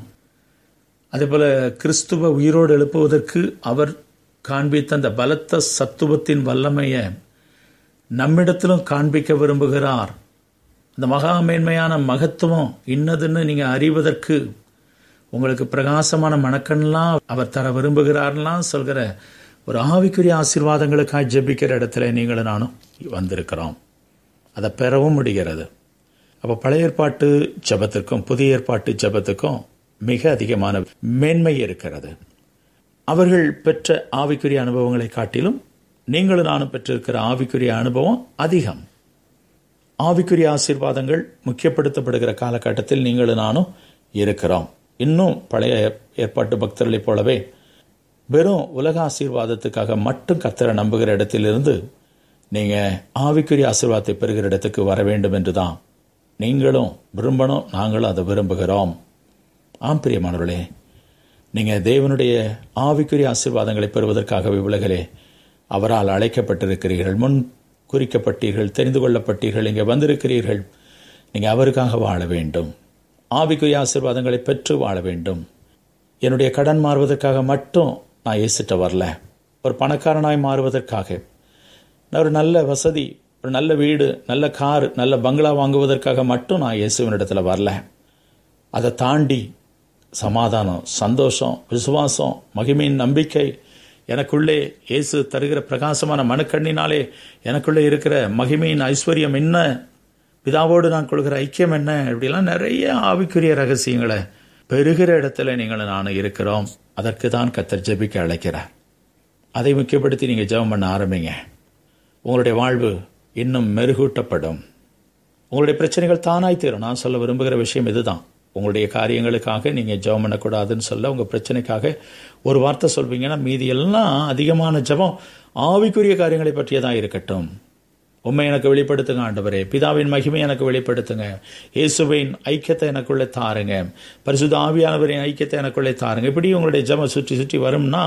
அதேபோல கிறிஸ்துவ உயிரோடு எழுப்புவதற்கு அவர் காண்பித்த அந்த பலத்த சத்துவத்தின் வல்லமையை நம்மிடத்திலும் காண்பிக்க விரும்புகிறார் அந்த மகா மேன்மையான மகத்துவம் இன்னதுன்னு நீங்க அறிவதற்கு உங்களுக்கு பிரகாசமான மணக்கண்லாம் அவர் தர விரும்புகிறார்லாம் சொல்கிற ஒரு ஆவிக்குரிய ஆசீர்வாதங்களுக்காக ஜெபிக்கிற இடத்துல நீங்களும் நானும் வந்திருக்கிறோம் அதை பெறவும் முடிகிறது அப்போ பழைய ஏற்பாட்டு ஜபத்திற்கும் புதிய ஏற்பாட்டு ஜபத்துக்கும் மிக அதிகமான மேன்மை இருக்கிறது அவர்கள் பெற்ற ஆவிக்குரிய அனுபவங்களை காட்டிலும் நீங்களும் நானும் பெற்றிருக்கிற ஆவிக்குரிய அனுபவம் அதிகம் ஆவிக்குரிய ஆசீர்வாதங்கள் முக்கியப்படுத்தப்படுகிற காலகட்டத்தில் நீங்களும் நானும் இருக்கிறோம் இன்னும் பழைய ஏற்பாட்டு பக்தர்களைப் போலவே வெறும் உலக ஆசீர்வாதத்துக்காக மட்டும் கத்தரை நம்புகிற இடத்திலிருந்து நீங்க ஆவிக்குரிய ஆசீர்வாதத்தை பெறுகிற இடத்துக்கு வர வேண்டும் என்றுதான் நீங்களும் விரும்பணும் நாங்களும் அதை விரும்புகிறோம் ஆம் பிரியமானவர்களே நீங்க தேவனுடைய ஆவிக்குரிய ஆசீர்வாதங்களை பெறுவதற்காகவே உலகிலே அவரால் அழைக்கப்பட்டிருக்கிறீர்கள் முன் குறிக்கப்பட்டீர்கள் தெரிந்து கொள்ளப்பட்டீர்கள் இங்கே வந்திருக்கிறீர்கள் நீங்க அவருக்காக வாழ வேண்டும் ஆவிக்குரிய ஆசீர்வாதங்களை பெற்று வாழ வேண்டும் என்னுடைய கடன் மாறுவதற்காக மட்டும் நான் இயேசுட்ட வரல ஒரு பணக்காரனாய் மாறுவதற்காக நான் ஒரு நல்ல வசதி ஒரு நல்ல வீடு நல்ல கார் நல்ல பங்களா வாங்குவதற்காக மட்டும் நான் இயேசுவனிடத்தில் வரல அதை தாண்டி சமாதானம் சந்தோஷம் விசுவாசம் மகிமையின் நம்பிக்கை எனக்குள்ளே இயேசு தருகிற பிரகாசமான மனக்கண்ணினாலே எனக்குள்ளே இருக்கிற மகிமையின் ஐஸ்வர்யம் என்ன பிதாவோடு நான் கொள்கிற ஐக்கியம் என்ன இப்படிலாம் நிறைய ஆவிக்குரிய ரகசியங்களை பெருகிற இடத்துல நீங்கள் நானும் இருக்கிறோம் அதற்கு தான் கத்தர் ஜெபிக்க அழைக்கிறார் அதை முக்கியப்படுத்தி நீங்கள் ஜெபம் பண்ண ஆரம்பிங்க உங்களுடைய வாழ்வு இன்னும் மெருகூட்டப்படும் உங்களுடைய பிரச்சனைகள் தானாய் தீரும் நான் சொல்ல விரும்புகிற விஷயம் இதுதான் உங்களுடைய காரியங்களுக்காக நீங்கள் ஜெபம் பண்ணக்கூடாதுன்னு சொல்ல உங்கள் பிரச்சனைக்காக ஒரு வார்த்தை சொல்வீங்கன்னா மீதி எல்லாம் அதிகமான ஜெபம் ஆவிக்குரிய காரியங்களை பற்றியதான் இருக்கட்டும் உண்மை எனக்கு வெளிப்படுத்துங்க ஆண்டவரே பிதாவின் மகிமை எனக்கு வெளிப்படுத்துங்க இயேசுவின் ஐக்கியத்தை எனக்குள்ளே தாருங்க பரிசுத்த ஆவியானவரின் ஐக்கியத்தை எனக்குள்ளே தாருங்க இப்படி உங்களுடைய ஜெபம் சுற்றி சுற்றி வரும்னா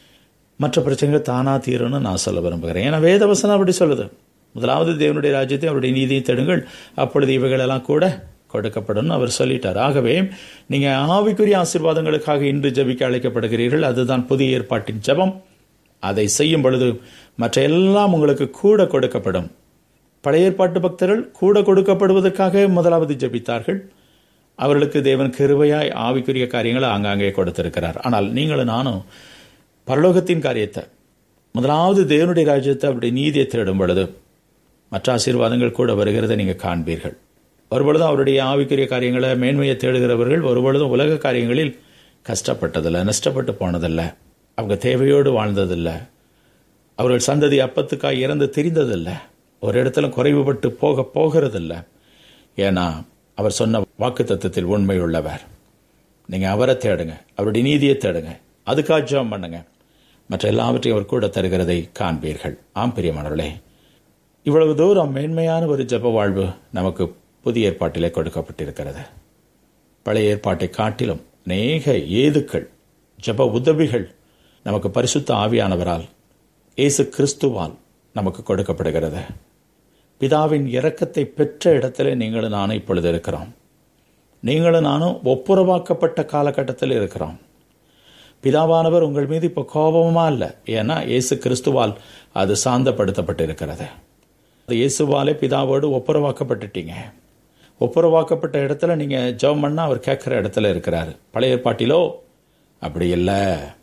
மற்ற பிரச்சனைகள் தானா தீரும்னு நான் சொல்ல விரும்புகிறேன் ஏன்னா வேதவசனம் அப்படி சொல்லுது முதலாவது தேவனுடைய ராஜ்யத்தை அவருடைய நீதியை தேடுங்கள் அப்பொழுது இவைகளெல்லாம் கூட கொடுக்கப்படும் அவர் சொல்லிட்டார் ஆகவே நீங்க ஆவிக்குரிய ஆசீர்வாதங்களுக்காக இன்று ஜபிக்க அழைக்கப்படுகிறீர்கள் அதுதான் புதிய ஏற்பாட்டின் ஜபம் அதை செய்யும் பொழுது மற்ற எல்லாம் உங்களுக்கு கூட கொடுக்கப்படும் பழைய ஏற்பாட்டு பக்தர்கள் கூட கொடுக்கப்படுவதற்காக முதலாவது ஜபித்தார்கள் அவர்களுக்கு தேவன் கிருவையாய் ஆவிக்குரிய காரியங்களை ஆங்காங்கே கொடுத்திருக்கிறார் ஆனால் நீங்களும் நானும் பரலோகத்தின் காரியத்தை முதலாவது தேவனுடைய ராஜ்யத்தை அப்படி நீதியை தேடும் பொழுது மற்ற ஆசீர்வாதங்கள் கூட வருகிறதை நீங்கள் காண்பீர்கள் ஒருபொழுதும் அவருடைய ஆவிக்குரிய காரியங்களை மேன்மையை தேடுகிறவர்கள் ஒருபொழுதும் உலக காரியங்களில் கஷ்டப்பட்டதில்லை நஷ்டப்பட்டு போனதில்லை அவங்க தேவையோடு வாழ்ந்ததில்லை அவர்கள் சந்ததி அப்பத்துக்காய் இறந்து தெரிந்ததில்லை ஒரு இடத்துல குறைவுபட்டு போக போகிறதில்லை ஏன்னா அவர் சொன்ன வாக்கு தத்துவத்தில் உண்மை உள்ளவர் நீங்க அவரை தேடுங்க அவருடைய நீதியை தேடுங்க அதுக்காக ஜெபம் பண்ணுங்க மற்ற எல்லாவற்றையும் அவர் கூட தருகிறதை காண்பீர்கள் ஆம் பிரியமானவர்களே இவ்வளவு தூரம் மேன்மையான ஒரு ஜெப வாழ்வு நமக்கு புதிய ஏற்பாட்டிலே கொடுக்கப்பட்டிருக்கிறது பழைய ஏற்பாட்டை காட்டிலும் அநேக ஏதுக்கள் ஜெப உதவிகள் நமக்கு பரிசுத்த ஆவியானவரால் இயேசு கிறிஸ்துவால் நமக்கு கொடுக்கப்படுகிறது பிதாவின் இரக்கத்தை பெற்ற இடத்துல நீங்களும் நானும் இப்பொழுது இருக்கிறோம் நீங்களும் நானும் ஒப்புரவாக்கப்பட்ட காலகட்டத்தில் இருக்கிறோம் பிதாவானவர் உங்கள் மீது இப்போ கோபமா இல்லை ஏன்னா இயேசு கிறிஸ்துவால் அது சாந்தப்படுத்தப்பட்டு இருக்கிறது அது இயேசுவாலே பிதாவோடு ஒப்புரவாக்கப்பட்டுட்டீங்க ஒப்புரவாக்கப்பட்ட இடத்துல நீங்க ஜெபம் பண்ணா அவர் கேட்குற இடத்துல இருக்கிறாரு பழைய ஏற்பாட்டிலோ அப்படி இல்லை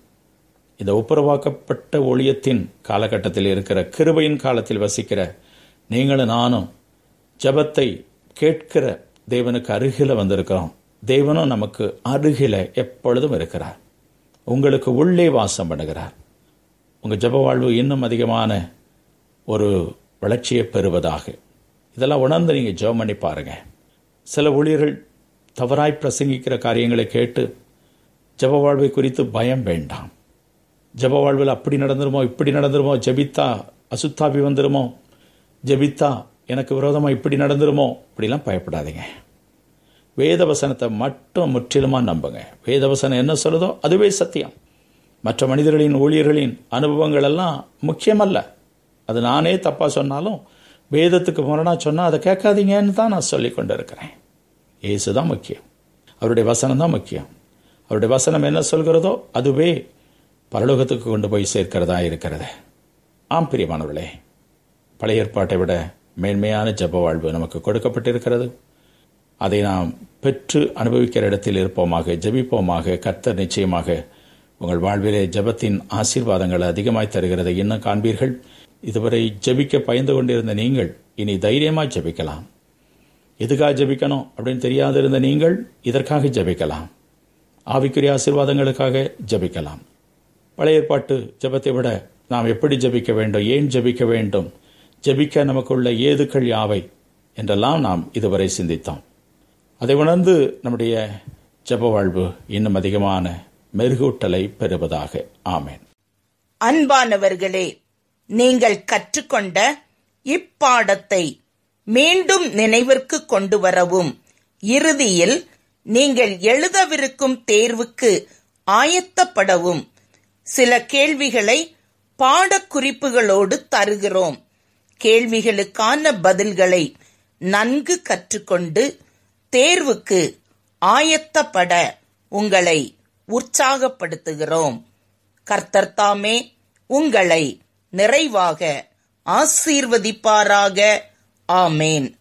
இந்த ஒப்புரவாக்கப்பட்ட ஒளியத்தின் காலகட்டத்தில் இருக்கிற கிருபையின் காலத்தில் வசிக்கிற நீங்களும் நானும் ஜபத்தை கேட்கிற தேவனுக்கு அருகில வந்திருக்கிறோம் தேவனும் நமக்கு அருகில எப்பொழுதும் இருக்கிறார் உங்களுக்கு உள்ளே வாசம் பண்ணுகிறார் உங்க ஜப வாழ்வு இன்னும் அதிகமான ஒரு வளர்ச்சியை பெறுவதாக இதெல்லாம் உணர்ந்து நீங்க ஜெபம் பண்ணி பாருங்க சில ஊழியர்கள் தவறாய் பிரசங்கிக்கிற காரியங்களை கேட்டு ஜப வாழ்வை குறித்து பயம் வேண்டாம் ஜப வாழ்வில் அப்படி நடந்துருமோ இப்படி நடந்துருமோ ஜபித்தா அசுத்தாபி வந்துருமோ ஜபித்தா எனக்கு விரோதமாக இப்படி நடந்துருமோ இப்படிலாம் பயப்படாதீங்க வேதவசனத்தை மட்டும் முற்றிலுமா நம்புங்க வேதவசனம் என்ன சொல்லுதோ அதுவே சத்தியம் மற்ற மனிதர்களின் ஊழியர்களின் அனுபவங்கள் எல்லாம் முக்கியமல்ல அது நானே தப்பா சொன்னாலும் வேதத்துக்கு முரணா சொன்னா அதை கேட்காதீங்கன்னு தான் நான் சொல்லி கொண்டு இருக்கிறேன் ஏசு தான் முக்கியம் அவருடைய வசனம் தான் முக்கியம் அவருடைய வசனம் என்ன சொல்கிறதோ அதுவே பரலோகத்துக்கு கொண்டு போய் சேர்க்கிறதா இருக்கிறது ஆம் பிரியமானவர்களே பழைய ஏற்பாட்டை விட மேன்மையான ஜப வாழ்வு நமக்கு கொடுக்கப்பட்டிருக்கிறது அதை நாம் பெற்று அனுபவிக்கிற இடத்தில் இருப்போமாக ஜபிப்போமாக கர்த்தர் நிச்சயமாக உங்கள் வாழ்விலே ஜபத்தின் ஆசீர்வாதங்கள் அதிகமாய் தருகிறதை இன்னும் காண்பீர்கள் இதுவரை ஜபிக்க பயந்து கொண்டிருந்த நீங்கள் இனி தைரியமாய் ஜபிக்கலாம் எதுக்காக ஜபிக்கணும் அப்படின்னு தெரியாதிருந்த நீங்கள் இதற்காக ஜபிக்கலாம் ஆவிக்குரிய ஆசீர்வாதங்களுக்காக ஜபிக்கலாம் பழைய ஏற்பாட்டு ஜபத்தை விட நாம் எப்படி ஜபிக்க வேண்டும் ஏன் ஜபிக்க வேண்டும் ஜபிக்க நமக்குள்ள ஏதுக்கள் யாவை என்றெல்லாம் நாம் இதுவரை சிந்தித்தோம் அதை உணர்ந்து நம்முடைய ஜப வாழ்வு இன்னும் அதிகமான மெருகூட்டலை பெறுவதாக ஆமேன் அன்பானவர்களே நீங்கள் கற்றுக்கொண்ட இப்பாடத்தை மீண்டும் நினைவிற்கு கொண்டு வரவும் இறுதியில் நீங்கள் எழுதவிருக்கும் தேர்வுக்கு ஆயத்தப்படவும் சில கேள்விகளை பாடக்குறிப்புகளோடு தருகிறோம் கேள்விகளுக்கான பதில்களை நன்கு கற்றுக்கொண்டு தேர்வுக்கு ஆயத்தப்பட உங்களை உற்சாகப்படுத்துகிறோம் கர்த்தர் தாமே உங்களை நிறைவாக ஆசீர்வதிப்பாராக ஆமேன்